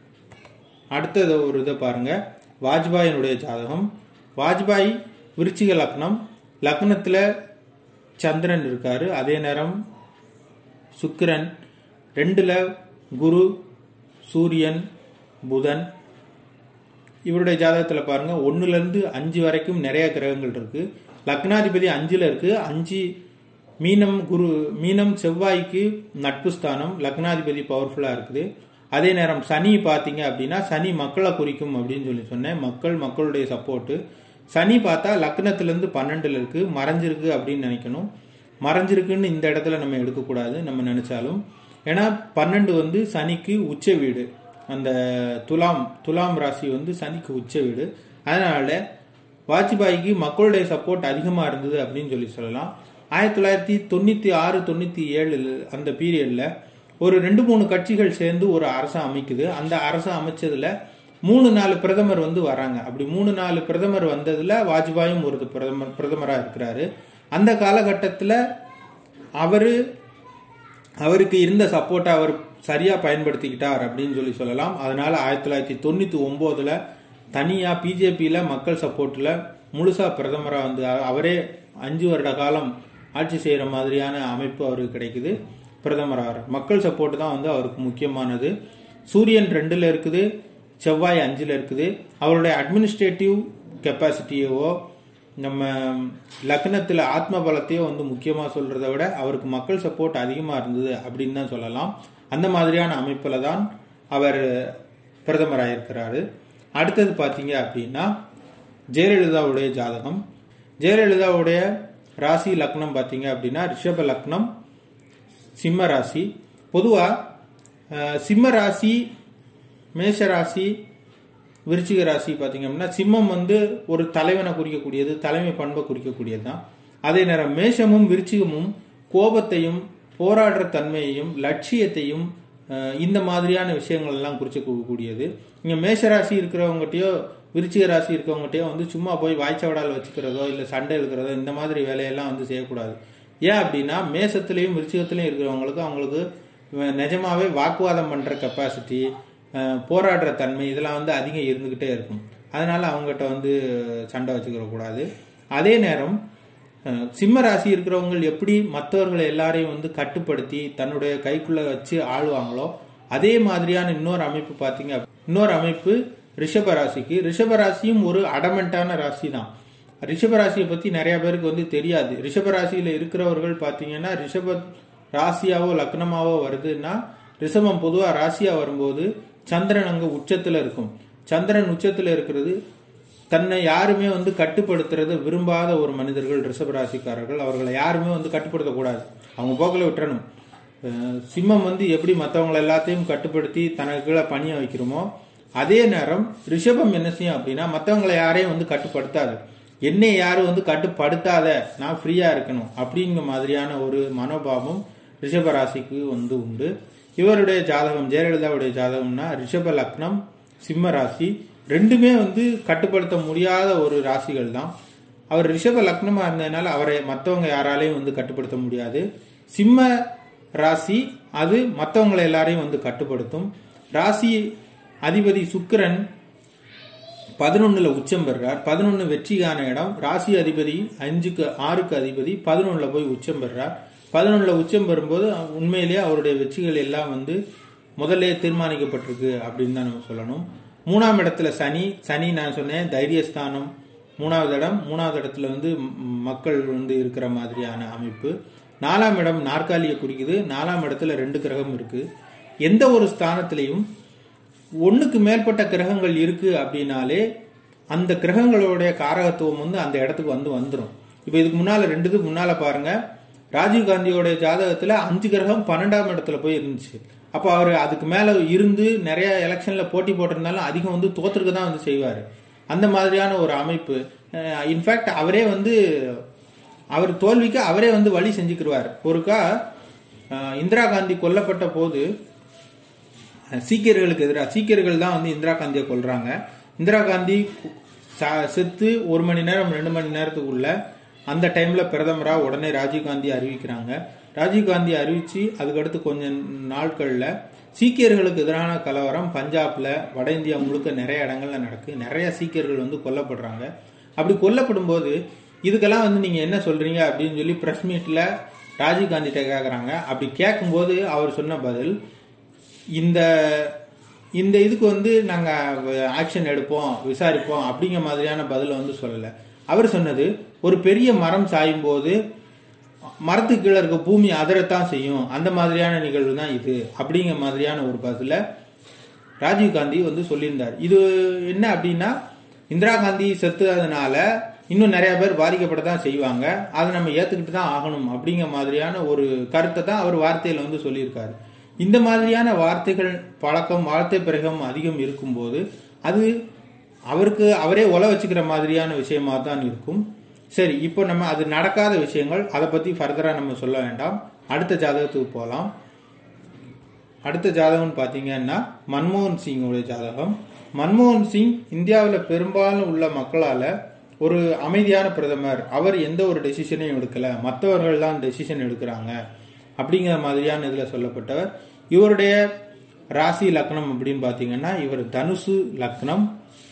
அடுத்தது ஒரு இதை பாருங்க வாஜ்பாயினுடைய ஜாதகம் வாஜ்பாய் விருச்சிக லக்னம் லக்னத்துல சந்திரன் இருக்காரு அதே நேரம் சுக்கிரன் ரெண்டுல குரு சூரியன் புதன் இவருடைய ஜாதகத்தில் பாருங்க ஒண்ணுல இருந்து அஞ்சு வரைக்கும் நிறைய கிரகங்கள் இருக்கு லக்னாதிபதி அஞ்சுல இருக்கு அஞ்சு மீனம் குரு மீனம் செவ்வாய்க்கு நட்பு ஸ்தானம் லக்னாதிபதி பவர்ஃபுல்லா இருக்குது அதே நேரம் சனி பார்த்தீங்க அப்படின்னா சனி மக்களை குறிக்கும் அப்படின்னு சொல்லி சொன்னேன் மக்கள் மக்களுடைய சப்போர்ட்டு சனி பார்த்தா லக்னத்திலேருந்து பன்னெண்டுல இருக்கு மறைஞ்சிருக்கு அப்படின்னு நினைக்கணும் மறைஞ்சிருக்குன்னு இந்த இடத்துல நம்ம எடுக்கக்கூடாது நம்ம நினைச்சாலும் ஏன்னா பன்னெண்டு வந்து சனிக்கு உச்ச வீடு அந்த துலாம் துலாம் ராசி வந்து சனிக்கு உச்ச வீடு அதனால வாஜ்பாய்க்கு மக்களுடைய சப்போர்ட் அதிகமாக இருந்தது அப்படின்னு சொல்லி சொல்லலாம் ஆயிரத்தி தொள்ளாயிரத்தி தொண்ணூற்றி ஆறு தொண்ணூற்றி ஏழு அந்த பீரியடில் ஒரு ரெண்டு மூணு கட்சிகள் சேர்ந்து ஒரு அரசை அமைக்குது அந்த அரசை அமைச்சதுல மூணு நாலு பிரதமர் வந்து வராங்க அப்படி மூணு நாலு பிரதமர் வந்ததுல வாஜ்பாயும் ஒரு பிரதமர் பிரதமராக இருக்கிறாரு அந்த காலகட்டத்தில் அவரு அவருக்கு இருந்த சப்போர்ட்டை அவர் சரியா பயன்படுத்திக்கிட்டார் அப்படின்னு சொல்லி சொல்லலாம் அதனால ஆயிரத்தி தொள்ளாயிரத்தி தொண்ணூத்தி ஒன்பதுல தனியா பிஜேபியில மக்கள் சப்போர்ட்ல முழுசா பிரதமரா வந்து அ- அவரே அஞ்சு வருட காலம் ஆட்சி செய்யற மாதிரியான அமைப்பு அவருக்கு கிடைக்குது பிரதமராக மக்கள் சப்போர்ட் தான் வந்து அவருக்கு முக்கியமானது சூரியன் ரெண்டுல இருக்குது செவ்வாய் அஞ்சுல இருக்குது அவருடைய அட்மினிஸ்ட்ரேட்டிவ் கெப்பாசிட்டியவோ நம்ம லக்னத்தில் ஆத்ம பலத்தையோ வந்து முக்கியமாக சொல்றதை விட அவருக்கு மக்கள் சப்போர்ட் அதிகமாக இருந்தது அப்படின்னு தான் சொல்லலாம் அந்த மாதிரியான அமைப்பில் தான் அவர் பிரதமராக இருக்கிறாரு அடுத்தது பார்த்தீங்க அப்படின்னா ஜெயலலிதாவுடைய ஜாதகம் ஜெயலலிதாவுடைய ராசி லக்னம் பார்த்தீங்க அப்படின்னா ரிஷப லக்னம் சிம்ம ராசி பொதுவாக சிம்ம ராசி மேஷ ராசி விருச்சிக ராசி பார்த்தீங்க அப்படின்னா சிம்மம் வந்து ஒரு தலைவனை குறிக்கக்கூடியது தலைமை பண்பை குறிக்கக்கூடியது தான் அதே நேரம் மேஷமும் விருச்சிகமும் கோபத்தையும் போராடுற தன்மையையும் லட்சியத்தையும் அஹ், இந்த மாதிரியான விஷயங்கள் எல்லாம் குறிக்கக்கூடியது இங்க மேஷ ராசி இருக்கிறவங்ககிட்டயோ விருச்சிக ராசி இருக்கவங்ககிட்டயோ வந்து சும்மா போய் வாய்ச்சவடால் வச்சுக்கிறதோ இல்லை சண்டை இழுக்கிறதோ இந்த மாதிரி வேலையெல்லாம் வந்து செய்யக்கூடாது ஏன் அப்படின்னா மேசத்திலையும் விருச்சிகத்திலையும் இருக்கிறவங்களுக்கு அவங்களுக்கு அஹ், நிஜமாவே வாக்குவாதம் பண்ற கெப்பாசிட்டி போராடுற தன்மை இதெல்லாம் வந்து அதிகம் இருந்துகிட்டே இருக்கும் அதனால அவங்ககிட்ட வந்து சண்டை வச்சுக்கிற கூடாது அதே நேரம் அஹ், சிம்ம ராசி இருக்கிறவங்க எப்படி மற்றவர்களை எல்லாரையும் வந்து கட்டுப்படுத்தி தன்னுடைய கைக்குள்ள வச்சு ஆளுவாங்களோ அதே மாதிரியான இன்னொரு அமைப்பு பார்த்தீங்க அப்ப- இன்னொரு அமைப்பு ரிஷப ராசிக்கு ரிஷப ராசியும் ஒரு அடமெண்டான ராசி தான் ரிஷப ராசியை பத்தி நிறைய பேருக்கு வந்து தெரியாது ரிஷப ராசியில இருக்கிறவர்கள் பார்த்தீங்கன்னா ரிஷப ராசியாவோ லக்னமாவோ வருதுன்னா ரிஷபம் பொதுவா ராசியா வரும்போது சந்திரன் அங்க உச்சத்துல இருக்கும் சந்திரன் உச்சத்துல இருக்கிறது தன்னை யாருமே வந்து கட்டுப்படுத்துறது விரும்பாத ஒரு மனிதர்கள் ரிஷப ராசிக்காரர்கள் அவர்களை யாருமே வந்து கட்டுப்படுத்தக்கூடாது அவங்க போக்கில் விட்டுறணும் அஹ் சிம்மம் வந்து எப்படி மற்றவங்களை எல்லாத்தையும் கட்டுப்படுத்தி தனக்கு கீழே பணிய வைக்கிறோமோ அதே நேரம் ரிஷபம் என்ன செய்யும் அப்படின்னா மற்றவங்களை யாரையும் வந்து கட்டுப்படுத்தாது என்னை யாரும் வந்து கட்டுப்படுத்தாத நான் ஃப்ரீயா இருக்கணும் அப்படிங்கிற மாதிரியான ஒரு மனோபாவம் ரிஷப ராசிக்கு வந்து உண்டு இவருடைய ஜாதகம் ஜெயலலிதாவுடைய ஜாதகம்னா ரிஷப லக்னம் சிம்ம ராசி ரெண்டுமே வந்து கட்டுப்படுத்த முடியாத ஒரு ராசிகள் தான் அவர் ரிஷப லக்னமா இருந்ததுனால அவரை மற்றவங்க யாராலையும் வந்து கட்டுப்படுத்த முடியாது சிம்ம ராசி அது மற்றவங்களை எல்லாரையும் வந்து கட்டுப்படுத்தும் ராசி அதிபதி சுக்கிரன் பதினொன்னுல உச்சம் பெறுறார் பதினொன்னு வெற்றிக்கான இடம் ராசி அதிபதி அஞ்சுக்கு ஆறுக்கு அதிபதி பதினொன்னுல போய் உச்சம் பெறுறார் பதினொன்னுல உச்சம் பெறும்போது உண்மையிலேயே அவருடைய வெற்றிகள் எல்லாம் வந்து முதல்ல தீர்மானிக்கப்பட்டிருக்கு அப்படின்னு தான் நம்ம சொல்லணும் மூணாம் இடத்துல சனி சனி நான் சொன்னேன் தைரியஸ்தானம் மூணாவது இடம் மூணாவது இடத்துல வந்து ம், மக்கள் வந்து இருக்கிற மாதிரியான அமைப்பு நாலாம் இடம் நாற்காலியை குறிக்குது நாலாம் இடத்துல ரெண்டு கிரகம் இருக்கு எந்த ஒரு ஸ்தானத்திலையும் ஒண்ணுக்கு மேற்பட்ட கிரகங்கள் இருக்கு அப்படின்னாலே அந்த கிரகங்களுடைய காரகத்துவம் வந்து அந்த இடத்துக்கு வந்து வந்துடும் இப்போ இதுக்கு முன்னால ரெண்டு இதுக்கு முன்னால பாருங்க ராஜீவ் காந்தியோட ஜாதகத்துல அஞ்சு கிரகம் பன்னெண்டாம் இடத்துல போய் இருந்துச்சு அப்போ அவர் அதுக்கு மேல இருந்து நிறைய எலெக்ஷன்ல போட்டி போட்டிருந்தாலும் அதிகம் வந்து தோத்துருக்கு தான் வந்து செய்வார் அந்த மாதிரியான ஒரு அமைப்பு இன்ஃபேக்ட் அவரே வந்து அவர் தோல்விக்கு அவரே வந்து வழி செஞ்சுக்கிடுவார் ஒருக்கா அஹ், இந்திரா காந்தி கொல்லப்பட்ட போது சீக்கியர்களுக்கு எதிராக சீக்கியர்கள் தான் வந்து இந்திரா காந்தியை கொல்றாங்க இந்திரா காந்தி ச- செத்து ஒரு மணி நேரம் ரெண்டு மணி நேரத்துக்குள்ள அந்த டைம்ல பிரதமரா உடனே ராஜீவ் காந்தி அறிவிக்கிறாங்க ராஜீவ் காந்தி அறிவிச்சு அதுக்கடுத்து கொஞ்ச நாட்கள்ல சீக்கியர்களுக்கு எதிரான கலவரம் பஞ்சாப்ல வட இந்தியா முழுக்க நிறைய இடங்கள்ல நடக்கு நிறைய சீக்கியர்கள் வந்து கொல்லப்படுறாங்க அப்படி கொல்லப்படும் போது இதுக்கெல்லாம் வந்து நீங்க என்ன சொல்றீங்க அப்படின்னு சொல்லி பிரஸ் மீட்ல ராஜீவ் காந்திட்ட கேக்குறாங்க அப்படி கேட்கும்போது அவர் சொன்ன பதில் இந்த இந்த இதுக்கு வந்து நாங்க ஆக்ஷன் எடுப்போம் விசாரிப்போம் அப்படிங்கிற மாதிரியான பதில வந்து சொல்லல அவர் சொன்னது ஒரு பெரிய மரம் சாயும் போது மரத்துக்கு கீழே இருக்க பூமி அதிரத்தான் செய்யும் அந்த மாதிரியான நிகழ்வு தான் இது அப்படிங்கிற மாதிரியான ஒரு பதில ராஜீவ் காந்தி வந்து சொல்லியிருந்தார் இது என்ன அப்படின்னா இந்திரா காந்தி செத்துறதுனால இன்னும் நிறைய பேர் பாதிக்கப்பட தான் செய்வாங்க அதை நம்ம ஏத்துக்கிட்டு தான் ஆகணும் அப்படிங்கிற மாதிரியான ஒரு கருத்தை தான் அவர் வார்த்தையில வந்து சொல்லியிருக்காரு இந்த மாதிரியான வார்த்தைகள் பழக்கம் வார்த்தை பிரகம் அதிகம் இருக்கும்போது அது அவருக்கு அவரே உல வச்சுக்கிற மாதிரியான விஷயமா தான் இருக்கும் சரி இப்போ நம்ம அது நடக்காத விஷயங்கள் அதை பத்தி ஃபர்தரா நம்ம சொல்ல வேண்டாம் அடுத்த ஜாதகத்துக்கு போகலாம் அடுத்த ஜாதகம்னு பார்த்தீங்கன்னா மன்மோகன் சிங்கோடைய ஜாதகம் மன்மோகன் சிங் இந்தியாவில் பெரும்பாலும் உள்ள மக்களால் ஒரு அமைதியான பிரதமர் அவர் எந்த ஒரு டெசிஷனையும் எடுக்கல மற்றவர்கள் தான் டெசிஷன் எடுக்கிறாங்க அப்படிங்கிற மாதிரியான இதில் சொல்லப்பட்டவர் இவருடைய ராசி லக்னம் அப்படின்னு பார்த்தீங்கன்னா இவர் தனுசு லக்னம்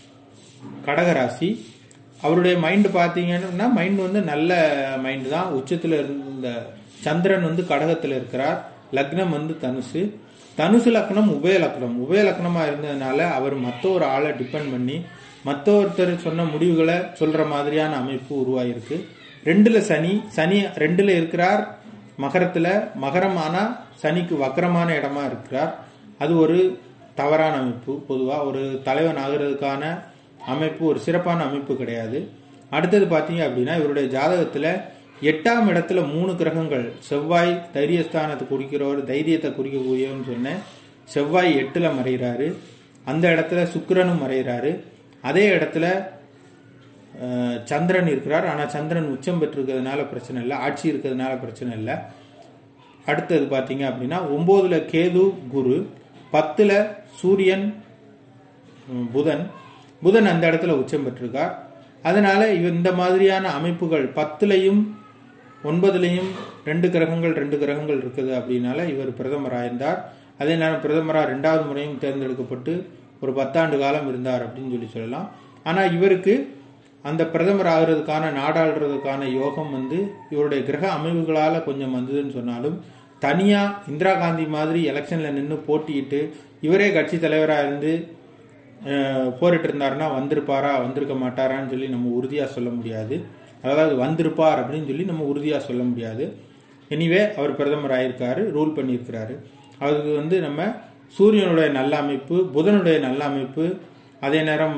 கடகராசி அவருடைய மைண்ட் பார்த்தீங்கன்னா மைண்ட் வந்து நல்ல மைண்ட் தான் உச்சத்தில் இருந்த சந்திரன் வந்து கடகத்தில் இருக்கிறார் லக்னம் வந்து தனுசு தனுசு லக்னம் உபய லக்னம் உபய லக்னமா இருந்ததுனால அவர் மற்ற ஒரு ஆளை டிபெண்ட் பண்ணி மற்ற ஒருத்தர் சொன்ன முடிவுகளை சொல்ற மாதிரியான அமைப்பு உருவாயிருக்கு ரெண்டுல சனி சனி ரெண்டுல இருக்கிறார் மகரத்துல மகரம் ஆனா சனிக்கு வக்கரமான இடமா இருக்கிறார் அது ஒரு தவறான அமைப்பு பொதுவா ஒரு தலைவன் ஆகிறதுக்கான அமைப்பு ஒரு சிறப்பான அமைப்பு கிடையாது அடுத்தது பாத்தீங்க அப்படின்னா இவருடைய ஜாதகத்துல எட்டாம் இடத்துல மூணு கிரகங்கள் செவ்வாய் தைரியஸ்தானத்தை குறிக்கிறவர் தைரியத்தை குறிக்கக்கூடியவன்னு சொன்னேன் செவ்வாய் எட்டுல மறைகிறாரு அந்த இடத்துல சுக்கிரனும் மறைகிறாரு அதே இடத்துல அஹ், சந்திரன் இருக்கிறார் ஆனா சந்திரன் உச்சம் பெற்றிருக்கிறதுனால பிரச்சனை இல்லை ஆட்சி இருக்கிறதுனால பிரச்சனை இல்லை அடுத்தது பாத்தீங்க அப்படின்னா ஒன்பதுல கேது குரு பத்துல சூரியன் ம், புதன் புதன் அந்த இடத்துல உச்சம் பெற்றிருக்கார் அதனால இவ- இந்த மாதிரியான அமைப்புகள் பத்துலையும் ஒன்பதுலையும் ரெண்டு கிரகங்கள் ரெண்டு கிரகங்கள் இருக்குது அப்படின்னால இவர் பிரதமராக இருந்தார் அதே நேரம் பிரதமராக ரெண்டாவது முறையும் தேர்ந்தெடுக்கப்பட்டு ஒரு பத்தாண்டு காலம் இருந்தார் அப்படின்னு சொல்லி சொல்லலாம் ஆனா இவருக்கு அந்த பிரதமர் ஆகிறதுக்கான நாடாளுறதுக்கான யோகம் வந்து இவருடைய கிரக அமைவுகளால கொஞ்சம் வந்ததுன்னு சொன்னாலும் தனியா இந்திரா காந்தி மாதிரி எலெக்ஷன்ல நின்று போட்டியிட்டு இவரே கட்சி தலைவரா இருந்து அஹ், போரிட்டு இருந்தாருன்னா வந்திருப்பாரா வந்திருக்க மாட்டாரான்னு சொல்லி நம்ம உறுதியா சொல்ல முடியாது அதாவது வந்திருப்பார் அப்படின்னு சொல்லி நம்ம உறுதியா சொல்ல முடியாது எனிவே அவர் பிரதமர் ஆயிருக்காரு ரூல் பண்ணியிருக்கிறாரு அதுக்கு வந்து நம்ம சூரியனுடைய நல்ல அமைப்பு புதனுடைய நல்ல அமைப்பு அதே நேரம்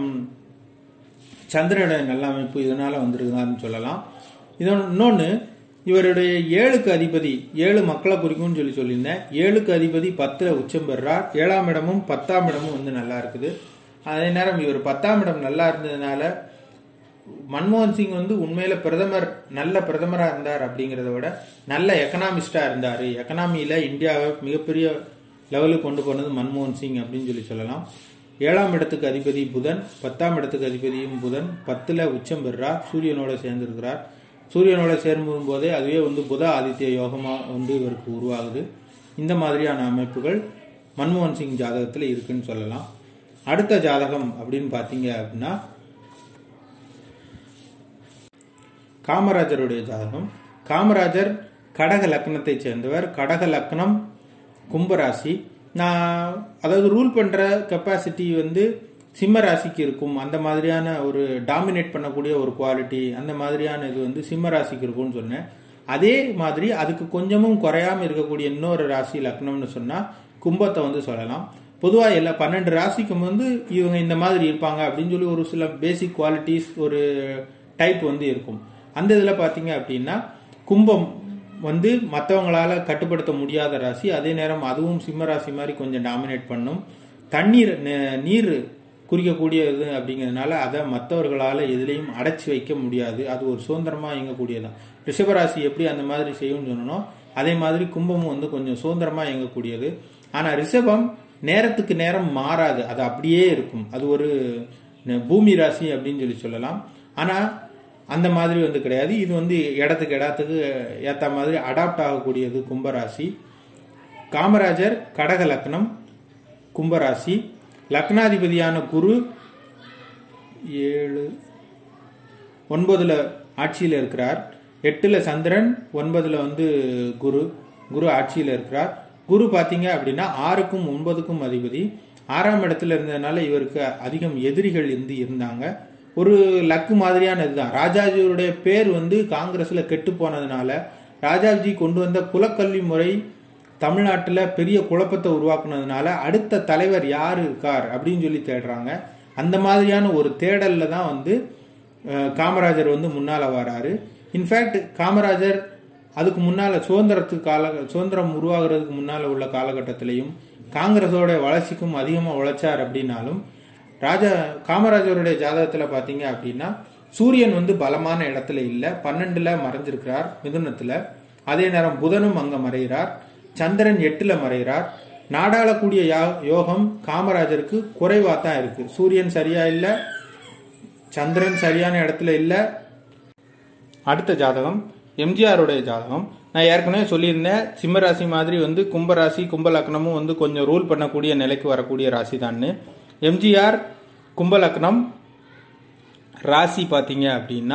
சந்திரனுடைய நல்ல அமைப்பு இதனால வந்திருக்குதான்னு சொல்லலாம் இதோட இன்னொன்று இவருடைய ஏழுக்கு அதிபதி ஏழு மக்களை குறிக்கும்னு சொல்லி சொல்லியிருந்தேன் ஏழுக்கு அதிபதி பத்துல உச்சம் பெறுறார் ஏழாம் இடமும் பத்தாம் இடமும் வந்து நல்லா இருக்குது அதே நேரம் இவர் பத்தாம் இடம் நல்லா இருந்ததுனால மன்மோகன் சிங் வந்து உண்மையில பிரதமர் நல்ல பிரதமரா இருந்தார் அப்படிங்கறத விட நல்ல எக்கனாமிஸ்டா இருந்தாரு எக்கனாமியில இந்தியாவை மிகப்பெரிய லெவலுக்கு கொண்டு போனது மன்மோகன் சிங் அப்படின்னு சொல்லி சொல்லலாம் ஏழாம் இடத்துக்கு அதிபதி புதன் பத்தாம் இடத்துக்கு அதிபதியும் புதன் பத்துல உச்சம் பெறுறார் சூரியனோட சேர்ந்திருக்கிறார் சூரியனோட சேரும் போதே அதுவே வந்து புத ஆதித்ய யோகமா வந்து இவருக்கு உருவாகுது இந்த மாதிரியான அமைப்புகள் மன்மோகன் சிங் ஜாதகத்துல இருக்குன்னு சொல்லலாம் அடுத்த ஜாதகம் அப்படின்னு பாத்தீங்க அப்படின்னா காமராஜருடைய ஜாதகம் காமராஜர் கடக லக்னத்தை சேர்ந்தவர் கடக லக்னம் கும்பராசி நான் அதாவது ரூல் பண்ற கெப்பாசிட்டி வந்து சிம்ம ராசிக்கு இருக்கும் அந்த மாதிரியான ஒரு டாமினேட் பண்ணக்கூடிய ஒரு குவாலிட்டி அந்த மாதிரியான இது வந்து சிம்ம ராசிக்கு இருக்கும்னு சொன்னேன் அதே மாதிரி அதுக்கு கொஞ்சமும் குறையாம இருக்கக்கூடிய இன்னொரு ராசி லக்னம்னு சொன்னா கும்பத்தை வந்து சொல்லலாம் பொதுவாக எல்லா பன்னெண்டு ராசிக்கும் வந்து இவங்க இந்த மாதிரி இருப்பாங்க அப்படின்னு சொல்லி ஒரு சில பேசிக் குவாலிட்டிஸ் ஒரு டைப் வந்து இருக்கும் அந்த இதில் பார்த்தீங்க அப்படின்னா கும்பம் வந்து மற்றவங்களால கட்டுப்படுத்த முடியாத ராசி அதே நேரம் அதுவும் சிம்ம ராசி மாதிரி கொஞ்சம் டாமினேட் பண்ணும் தண்ணீர் நெ- நீர் குறிக்கக்கூடியது அப்படிங்கிறதுனால அதை மற்றவர்களால் எதுலேயும் அடைச்சி வைக்க முடியாது அது ஒரு சுதந்திரமாக இயங்கக்கூடியதான் ரிஷபராசி எப்படி அந்த மாதிரி செய்யும்னு சொன்னோம் அதே மாதிரி கும்பமும் வந்து கொஞ்சம் சுதந்திரமாக இயங்கக்கூடியது ஆனால் ரிஷபம் நேரத்துக்கு நேரம் மாறாது அது அப்படியே இருக்கும் அது ஒரு ந- பூமி ராசி அப்படின்னு சொல்லி சொல்லலாம் ஆனால் அந்த மாதிரி வந்து கிடையாது இது வந்து இடத்துக்கு இடத்துக்கு ஏற்ற மாதிரி அடாப்ட் ஆகக்கூடியது கும்பராசி காமராஜர் கடக லக்னம் கும்பராசி லக்னாதிபதியான குரு ஏழு ஒன்பதுல ஆட்சியில் இருக்கிறார் எட்டுல சந்திரன் ஒன்பதுல வந்து குரு குரு ஆட்சியில் இருக்கிறார் குரு பாத்தீங்க அப்படின்னா ஆறுக்கும் ஒன்பதுக்கும் அதிபதி ஆறாம் இடத்துல இருந்ததுனால இவருக்கு அதிகம் எதிரிகள் இருந்து இருந்தாங்க ஒரு லக்கு மாதிரியான இதுதான் ராஜாஜியுடைய பேர் வந்து காங்கிரஸ்ல கெட்டு போனதுனால ராஜாஜி கொண்டு வந்த குலக்கல்வி முறை தமிழ்நாட்டில் பெரிய குழப்பத்தை உருவாக்குனதுனால அடுத்த தலைவர் யார் இருக்கார் அப்படின்னு சொல்லி தேடுறாங்க அந்த மாதிரியான ஒரு தேடல்ல தான் வந்து அஹ், காமராஜர் வந்து முன்னால வராரு இன்ஃபேக்ட் காமராஜர் அதுக்கு முன்னால சுதந்திரத்துக்கு கால சுதந்திரம் உருவாகிறதுக்கு முன்னால உள்ள காலகட்டத்திலையும் காங்கிரஸோட வளர்ச்சிக்கும் அதிகமாக உழைச்சார் அப்படின்னாலும் ராஜா காமராஜருடைய ஜாதகத்துல பாத்தீங்க அப்படின்னா சூரியன் வந்து பலமான இடத்துல இல்ல பன்னெண்டுல மறைஞ்சிருக்கிறார் மிதுனத்துல அதே நேரம் புதனும் அங்க மறைகிறார் சந்திரன் எட்டுல மறைகிறார் நாடாளக்கூடிய யா- யோகம் காமராஜருக்கு குறைவா தான் இருக்கு சூரியன் சரியா இல்ல சந்திரன் சரியான இடத்துல இல்ல அடுத்த ஜாதகம் எம்ஜிஆருடைய ஜாதகம் நான் ஏற்கனவே சொல்லியிருந்தேன் சிம்ம ராசி மாதிரி வந்து கும்பராசி கும்ப லக்னமும் வந்து கொஞ்சம் ரூல் பண்ணக்கூடிய நிலைக்கு வரக்கூடிய ராசி தான்னு எம்ஜிஆர் கும்ப லக்னம் ராசி பார்த்தீங்க அப்படின்னா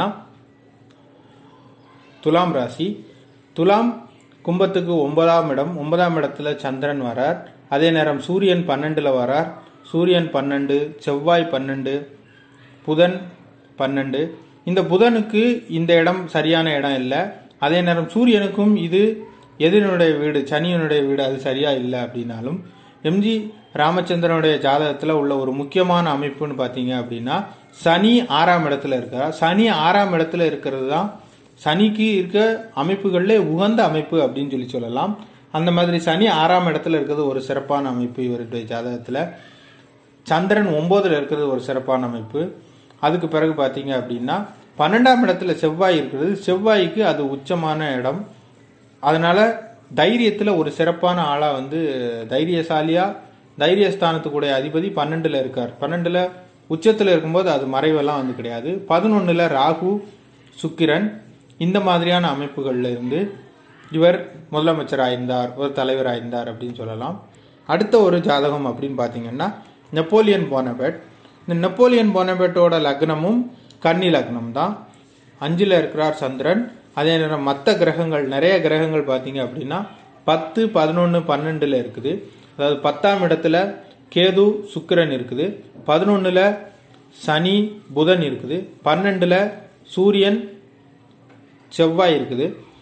துலாம் ராசி துலாம் கும்பத்துக்கு ஒன்பதாம் இடம் ஒன்பதாம் இடத்துல சந்திரன் வரார் அதே நேரம் சூரியன் பன்னெண்டுல வரார் சூரியன் பன்னெண்டு செவ்வாய் பன்னெண்டு புதன் பன்னெண்டு இந்த புதனுக்கு இந்த இடம் சரியான இடம் இல்லை அதே நேரம் சூரியனுக்கும் இது எதிரனுடைய வீடு சனியனுடைய வீடு அது சரியா இல்லை அப்படின்னாலும் எம்ஜி ராமச்சந்திரனுடைய ஜாதகத்துல உள்ள ஒரு முக்கியமான அமைப்புன்னு பார்த்தீங்க அப்படின்னா சனி ஆறாம் இடத்துல இருக்கிறார் சனி ஆறாம் இடத்துல இருக்கிறது தான் சனிக்கு இருக்க அமைப்புகள்ல உகந்த அமைப்பு அப்படின்னு சொல்லி சொல்லலாம் அந்த மாதிரி சனி ஆறாம் இடத்துல இருக்கிறது ஒரு சிறப்பான அமைப்பு இவருடைய ஜாதகத்துல சந்திரன் ஒன்பதுல இருக்கிறது ஒரு சிறப்பான அமைப்பு அதுக்கு பிறகு பார்த்தீங்க அப்படின்னா பன்னெண்டாம் இடத்துல செவ்வாய் இருக்கிறது செவ்வாய்க்கு அது உச்சமான இடம் அதனால தைரியத்துல ஒரு சிறப்பான ஆளா வந்து தைரியசாலியா தைரியஸ்தானத்துக்குடைய அதிபதி பன்னெண்டுல இருக்கார் பன்னெண்டுல உச்சத்துல இருக்கும்போது அது மறைவெல்லாம் வந்து கிடையாது பதினொன்னுல ராகு சுக்கிரன் இந்த மாதிரியான அமைப்புகள்ல இருந்து இவர் முதலமைச்சராயிருந்தார் ஒரு தலைவராயிருந்தார் அப்படின்னு சொல்லலாம் அடுத்த ஒரு ஜாதகம் அப்படின்னு பார்த்தீங்கன்னா நெப்போலியன் போனபெட் இந்த நெப்போலியன் போனபெட்டோட லக்னமும் கன்னி லக்னம் தான் அஞ்சில் இருக்கிறார் சந்திரன் அதே நேரம் மற்ற கிரகங்கள் நிறைய கிரகங்கள் பார்த்தீங்க அப்படின்னா பத்து பதினொன்று பன்னெண்டில் இருக்குது அதாவது பத்தாம் இடத்துல கேது சுக்கிரன் இருக்குது பதினொன்றில் சனி புதன் இருக்குது பன்னெண்டில் சூரியன் செவ்வாய் இருக்குது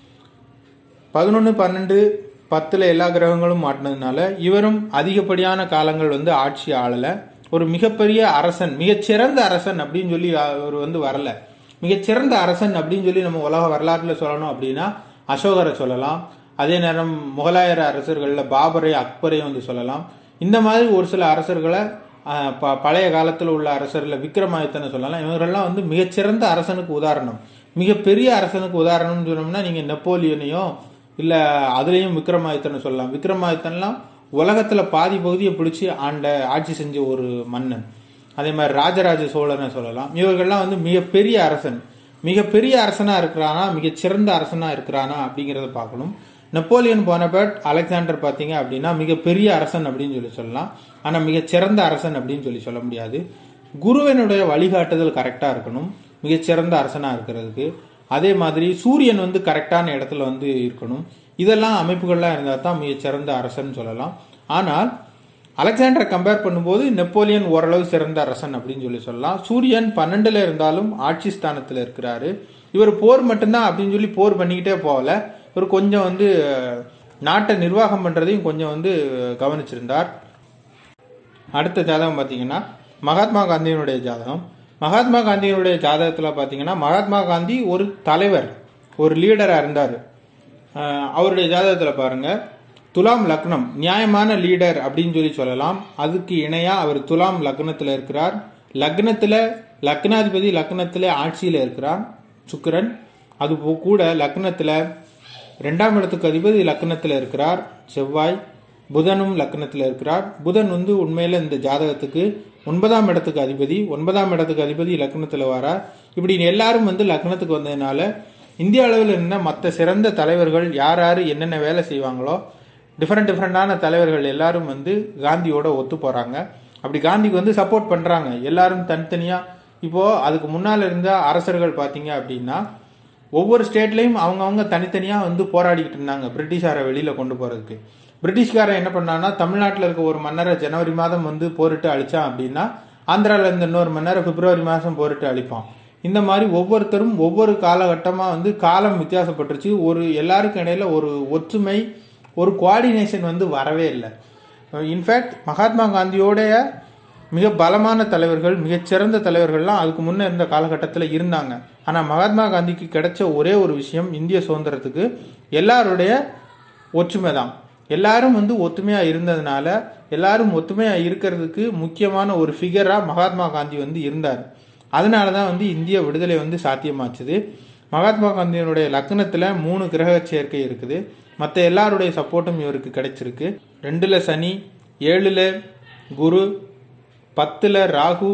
பதினொன்று பன்னெண்டு பத்தில் எல்லா கிரகங்களும் மாட்டினதுனால இவரும் அதிகப்படியான காலங்கள் வந்து ஆட்சி ஆளலை ஒரு மிகப்பெரிய அரசன் மிகச்சிறந்த அரசன் அப்படின்னு சொல்லி அவர் வந்து வரல மிகச்சிறந்த அரசன் அப்படின்னு சொல்லி நம்ம உலக வரலாற்றில் சொல்லணும் அப்படின்னா அசோகரை சொல்லலாம் அதே நேரம் முகலாயர் அரசர்களில் பாபரை அக்பரையும் வந்து சொல்லலாம் இந்த மாதிரி ஒரு சில அரசர்களை ஆஹ், ப- பழைய காலத்தில் உள்ள அரசர்ல விக்ரமாதித்தனை சொல்லலாம் இவங்கெல்லாம் வந்து மிகச்சிறந்த அரசனுக்கு உதாரணம் மிகப்பெரிய அரசனுக்கு உதாரணம்னு சொன்னோம்னா நீங்க நெப்போலியனையோ இல்ல அதுலயும் விக்ரமாதித்தனை சொல்லலாம் விக்ரமாதித்தன்லாம் உலகத்துல பாதி பகுதியை பிடிச்சி ஆண்ட ஆட்சி செஞ்ச ஒரு மன்னன் அதே மாதிரி ராஜராஜ சோழனை சொல்லலாம் இவர்கள்லாம் வந்து மிகப்பெரிய அரசன் மிகப்பெரிய அரசனா இருக்கிறானா மிகச்சிறந்த அரசனா இருக்கிறானா அப்படிங்கறத பார்க்கணும் நெப்போலியன் போனபட் அலெக்சாண்டர் பாத்தீங்க அப்படின்னா மிகப்பெரிய அரசன் அப்படின்னு சொல்லி சொல்லலாம் ஆனா மிகச்சிறந்த அரசன் அப்படின்னு சொல்லி சொல்ல முடியாது குருவனுடைய வழிகாட்டுதல் கரெக்டா இருக்கணும் மிகச்சிறந்த அரசனா இருக்கிறதுக்கு அதே மாதிரி சூரியன் வந்து கரெக்டான இடத்துல வந்து இருக்கணும் இதெல்லாம் அமைப்புகள்லாம் இருந்தால் தான் மிகச்சிறந்த அரசன் சொல்லலாம் ஆனால் அலெக்சாண்டரை கம்பேர் பண்ணும்போது நெப்போலியன் ஓரளவு சிறந்த அரசன் அப்படின்னு சொல்லி சொல்லலாம் சூரியன் பன்னெண்டுல இருந்தாலும் ஆட்சி ஸ்தானத்தில் இருக்கிறாரு இவர் போர் மட்டும்தான் அப்படின்னு சொல்லி போர் பண்ணிக்கிட்டே போகல இவர் கொஞ்சம் வந்து அஹ், நாட்டை நிர்வாகம் பண்றதையும் கொஞ்சம் வந்து கவனிச்சிருந்தார் அடுத்த ஜாதகம் பார்த்தீங்கன்னா மகாத்மா காந்தியினுடைய ஜாதகம் மகாத்மா காந்தியினுடைய ஜாதகத்தில் பார்த்தீங்கன்னா மகாத்மா காந்தி ஒரு தலைவர் ஒரு லீடராக இருந்தார் அஹ் அவருடைய ஜாதகத்தில் பாருங்க துலாம் லக்னம் நியாயமான லீடர் அப்படின்னு சொல்லி சொல்லலாம் அதுக்கு இணையா அவர் துலாம் லக்னத்தில் இருக்கிறார் லக்னத்தில் லக்னாதிபதி லக்னத்தில் ஆட்சியில் இருக்கிறார் சுக்கிரன் அது போ- கூட லக்னத்தில் ரெண்டாம் இடத்துக்கு அதிபதி லக்னத்தில் இருக்கிறார் செவ்வாய் புதனும் லக்னத்தில் இருக்கிறார் புதன் வந்து உண்மையில இந்த ஜாதகத்துக்கு ஒன்பதாம் இடத்துக்கு அதிபதி ஒன்பதாம் இடத்துக்கு அதிபதி லக்னத்தில் வரார் இப்படி எல்லாரும் வந்து லக்னத்துக்கு வந்ததுனால இந்திய அளவில் இருந்த மற்ற சிறந்த தலைவர்கள் யார் யார் என்னென்ன வேலை செய்வாங்களோ டிஃப்ரெண்ட் டிஃப்ரெண்டான தலைவர்கள் எல்லாரும் வந்து காந்தியோட ஒத்து போறாங்க அப்படி காந்திக்கு வந்து சப்போர்ட் பண்றாங்க எல்லாரும் தனித்தனியா இப்போ அதுக்கு முன்னால இருந்த அரசர்கள் பாத்தீங்க அப்படின்னா ஒவ்வொரு ஸ்டேட்லயும் அவங்கவங்க தனித்தனியா வந்து போராடிக்கிட்டு இருந்தாங்க பிரிட்டிஷாரை வெளியில கொண்டு போறதுக்கு பிரிட்டிஷ்காரன் என்ன பண்ணான்னா தமிழ்நாட்டில் இருக்க ஒரு மன்னரை ஜனவரி மாதம் வந்து போரிட்டு அழிச்சான் அப்படின்னா ஆந்திரால இருந்த இன்னொரு மன்னரை பிப்ரவரி மாதம் போரிட்டு அழிப்பான் இந்த மாதிரி ஒவ்வொருத்தரும் ஒவ்வொரு காலகட்டமா வந்து காலம் வித்தியாசப்பட்டுருச்சு ஒரு எல்லாருக்கும் இடையில ஒரு ஒற்றுமை ஒரு கோஆர்டினேஷன் வந்து வரவே இல்லை இன்ஃபேக்ட் மகாத்மா காந்தியோடைய மிக பலமான தலைவர்கள் மிகச்சிறந்த தலைவர்கள்லாம் அதுக்கு முன்ன இருந்த காலகட்டத்தில் இருந்தாங்க ஆனால் மகாத்மா காந்திக்கு கிடைச்ச ஒரே ஒரு விஷயம் இந்திய சுதந்திரத்துக்கு எல்லாருடைய ஒற்றுமை தான் எல்லாரும் வந்து ஒத்துமையா இருந்ததுனால எல்லாரும் ஒத்துமையா இருக்கிறதுக்கு முக்கியமான ஒரு ஃபிகரா மகாத்மா காந்தி வந்து இருந்தார் அதனால தான் வந்து இந்திய விடுதலை வந்து சாத்தியமாச்சுது மகாத்மா காந்தியினுடைய லக்னத்துல மூணு கிரக சேர்க்கை இருக்குது மற்ற எல்லாருடைய சப்போர்ட்டும் இவருக்கு கிடைச்சிருக்கு ரெண்டுல சனி ஏழுல குரு பத்துல ராகு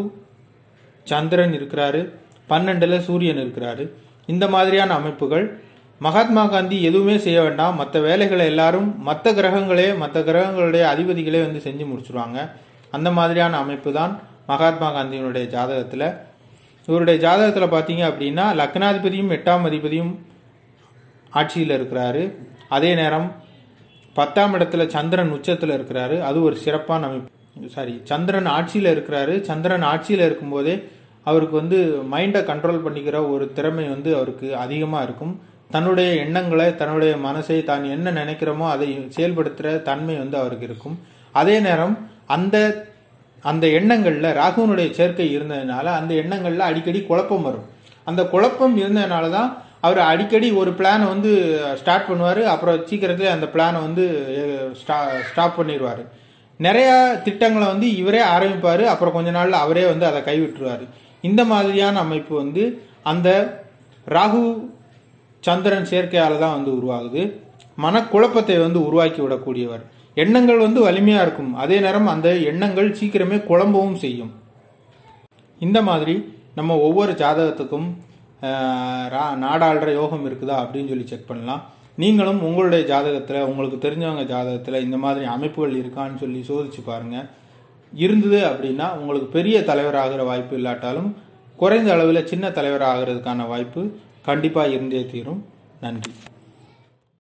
சந்திரன் இருக்கிறாரு பன்னெண்டுல சூரியன் இருக்கிறாரு இந்த மாதிரியான அமைப்புகள் மகாத்மா காந்தி எதுவுமே செய்ய வேண்டாம் மற்ற வேலைகளை எல்லாரும் மற்ற கிரகங்களே மற்ற கிரகங்களுடைய அதிபதிகளே வந்து செஞ்சு முடிச்சிருவாங்க அந்த மாதிரியான அமைப்பு தான் மகாத்மா காந்தியினுடைய ஜாதகத்துல இவருடைய ஜாதகத்துல பாத்தீங்க அப்படின்னா லக்னாதிபதியும் எட்டாம் அதிபதியும் ஆட்சியில் இருக்கிறாரு அதே நேரம் பத்தாம் இடத்துல சந்திரன் உச்சத்தில் இருக்கிறாரு அது ஒரு சிறப்பான அமைப்பு சாரி சந்திரன் ஆட்சியில் இருக்கிறாரு சந்திரன் ஆட்சியில் இருக்கும்போதே அவருக்கு வந்து மைண்டை கண்ட்ரோல் பண்ணிக்கிற ஒரு திறமை வந்து அவருக்கு அதிகமாக இருக்கும் தன்னுடைய எண்ணங்களை தன்னுடைய மனசை தான் என்ன நினைக்கிறோமோ அதை செயல்படுத்துகிற தன்மை வந்து அவருக்கு இருக்கும் அதே நேரம் அந்த அந்த எண்ணங்கள்ல ராகுவனுடைய சேர்க்கை இருந்ததுனால அந்த எண்ணங்கள்ல அடிக்கடி குழப்பம் வரும் அந்த குழப்பம் இருந்ததுனால தான் அவர் அடிக்கடி ஒரு பிளானை வந்து ஸ்டார்ட் பண்ணுவார் அப்புறம் சீக்கிரத்தில் அந்த பிளானை வந்து ஸ்டாப் பண்ணிடுவார் நிறைய திட்டங்களை வந்து இவரே ஆரம்பிப்பார் அப்புறம் கொஞ்ச நாள்ல அவரே வந்து அதை கைவிட்டுருவார் இந்த மாதிரியான அமைப்பு வந்து அந்த ராகு சந்திரன் சேர்க்கையால தான் வந்து உருவாகுது மனக்குழப்பத்தை வந்து உருவாக்கி விடக்கூடியவர் எண்ணங்கள் வந்து வலிமையா இருக்கும் அதே நேரம் அந்த எண்ணங்கள் சீக்கிரமே குழம்பவும் செய்யும் இந்த மாதிரி நம்ம ஒவ்வொரு ஜாதகத்துக்கும் ஆஹ், ரா- நாடாளுற யோகம் இருக்குதா அப்படின்னு சொல்லி செக் பண்ணலாம் நீங்களும் உங்களுடைய ஜாதகத்தில் உங்களுக்கு தெரிஞ்சவங்க ஜாதகத்தில் இந்த மாதிரி அமைப்புகள் இருக்கான்னு சொல்லி சோதிச்சு பாருங்க இருந்தது அப்படின்னா உங்களுக்கு பெரிய தலைவராகிற வாய்ப்பு இல்லாட்டாலும் குறைந்த அளவில் சின்ன தலைவர் ஆகிறதுக்கான வாய்ப்பு கண்டிப்பாக இருந்தே தீரும் நன்றி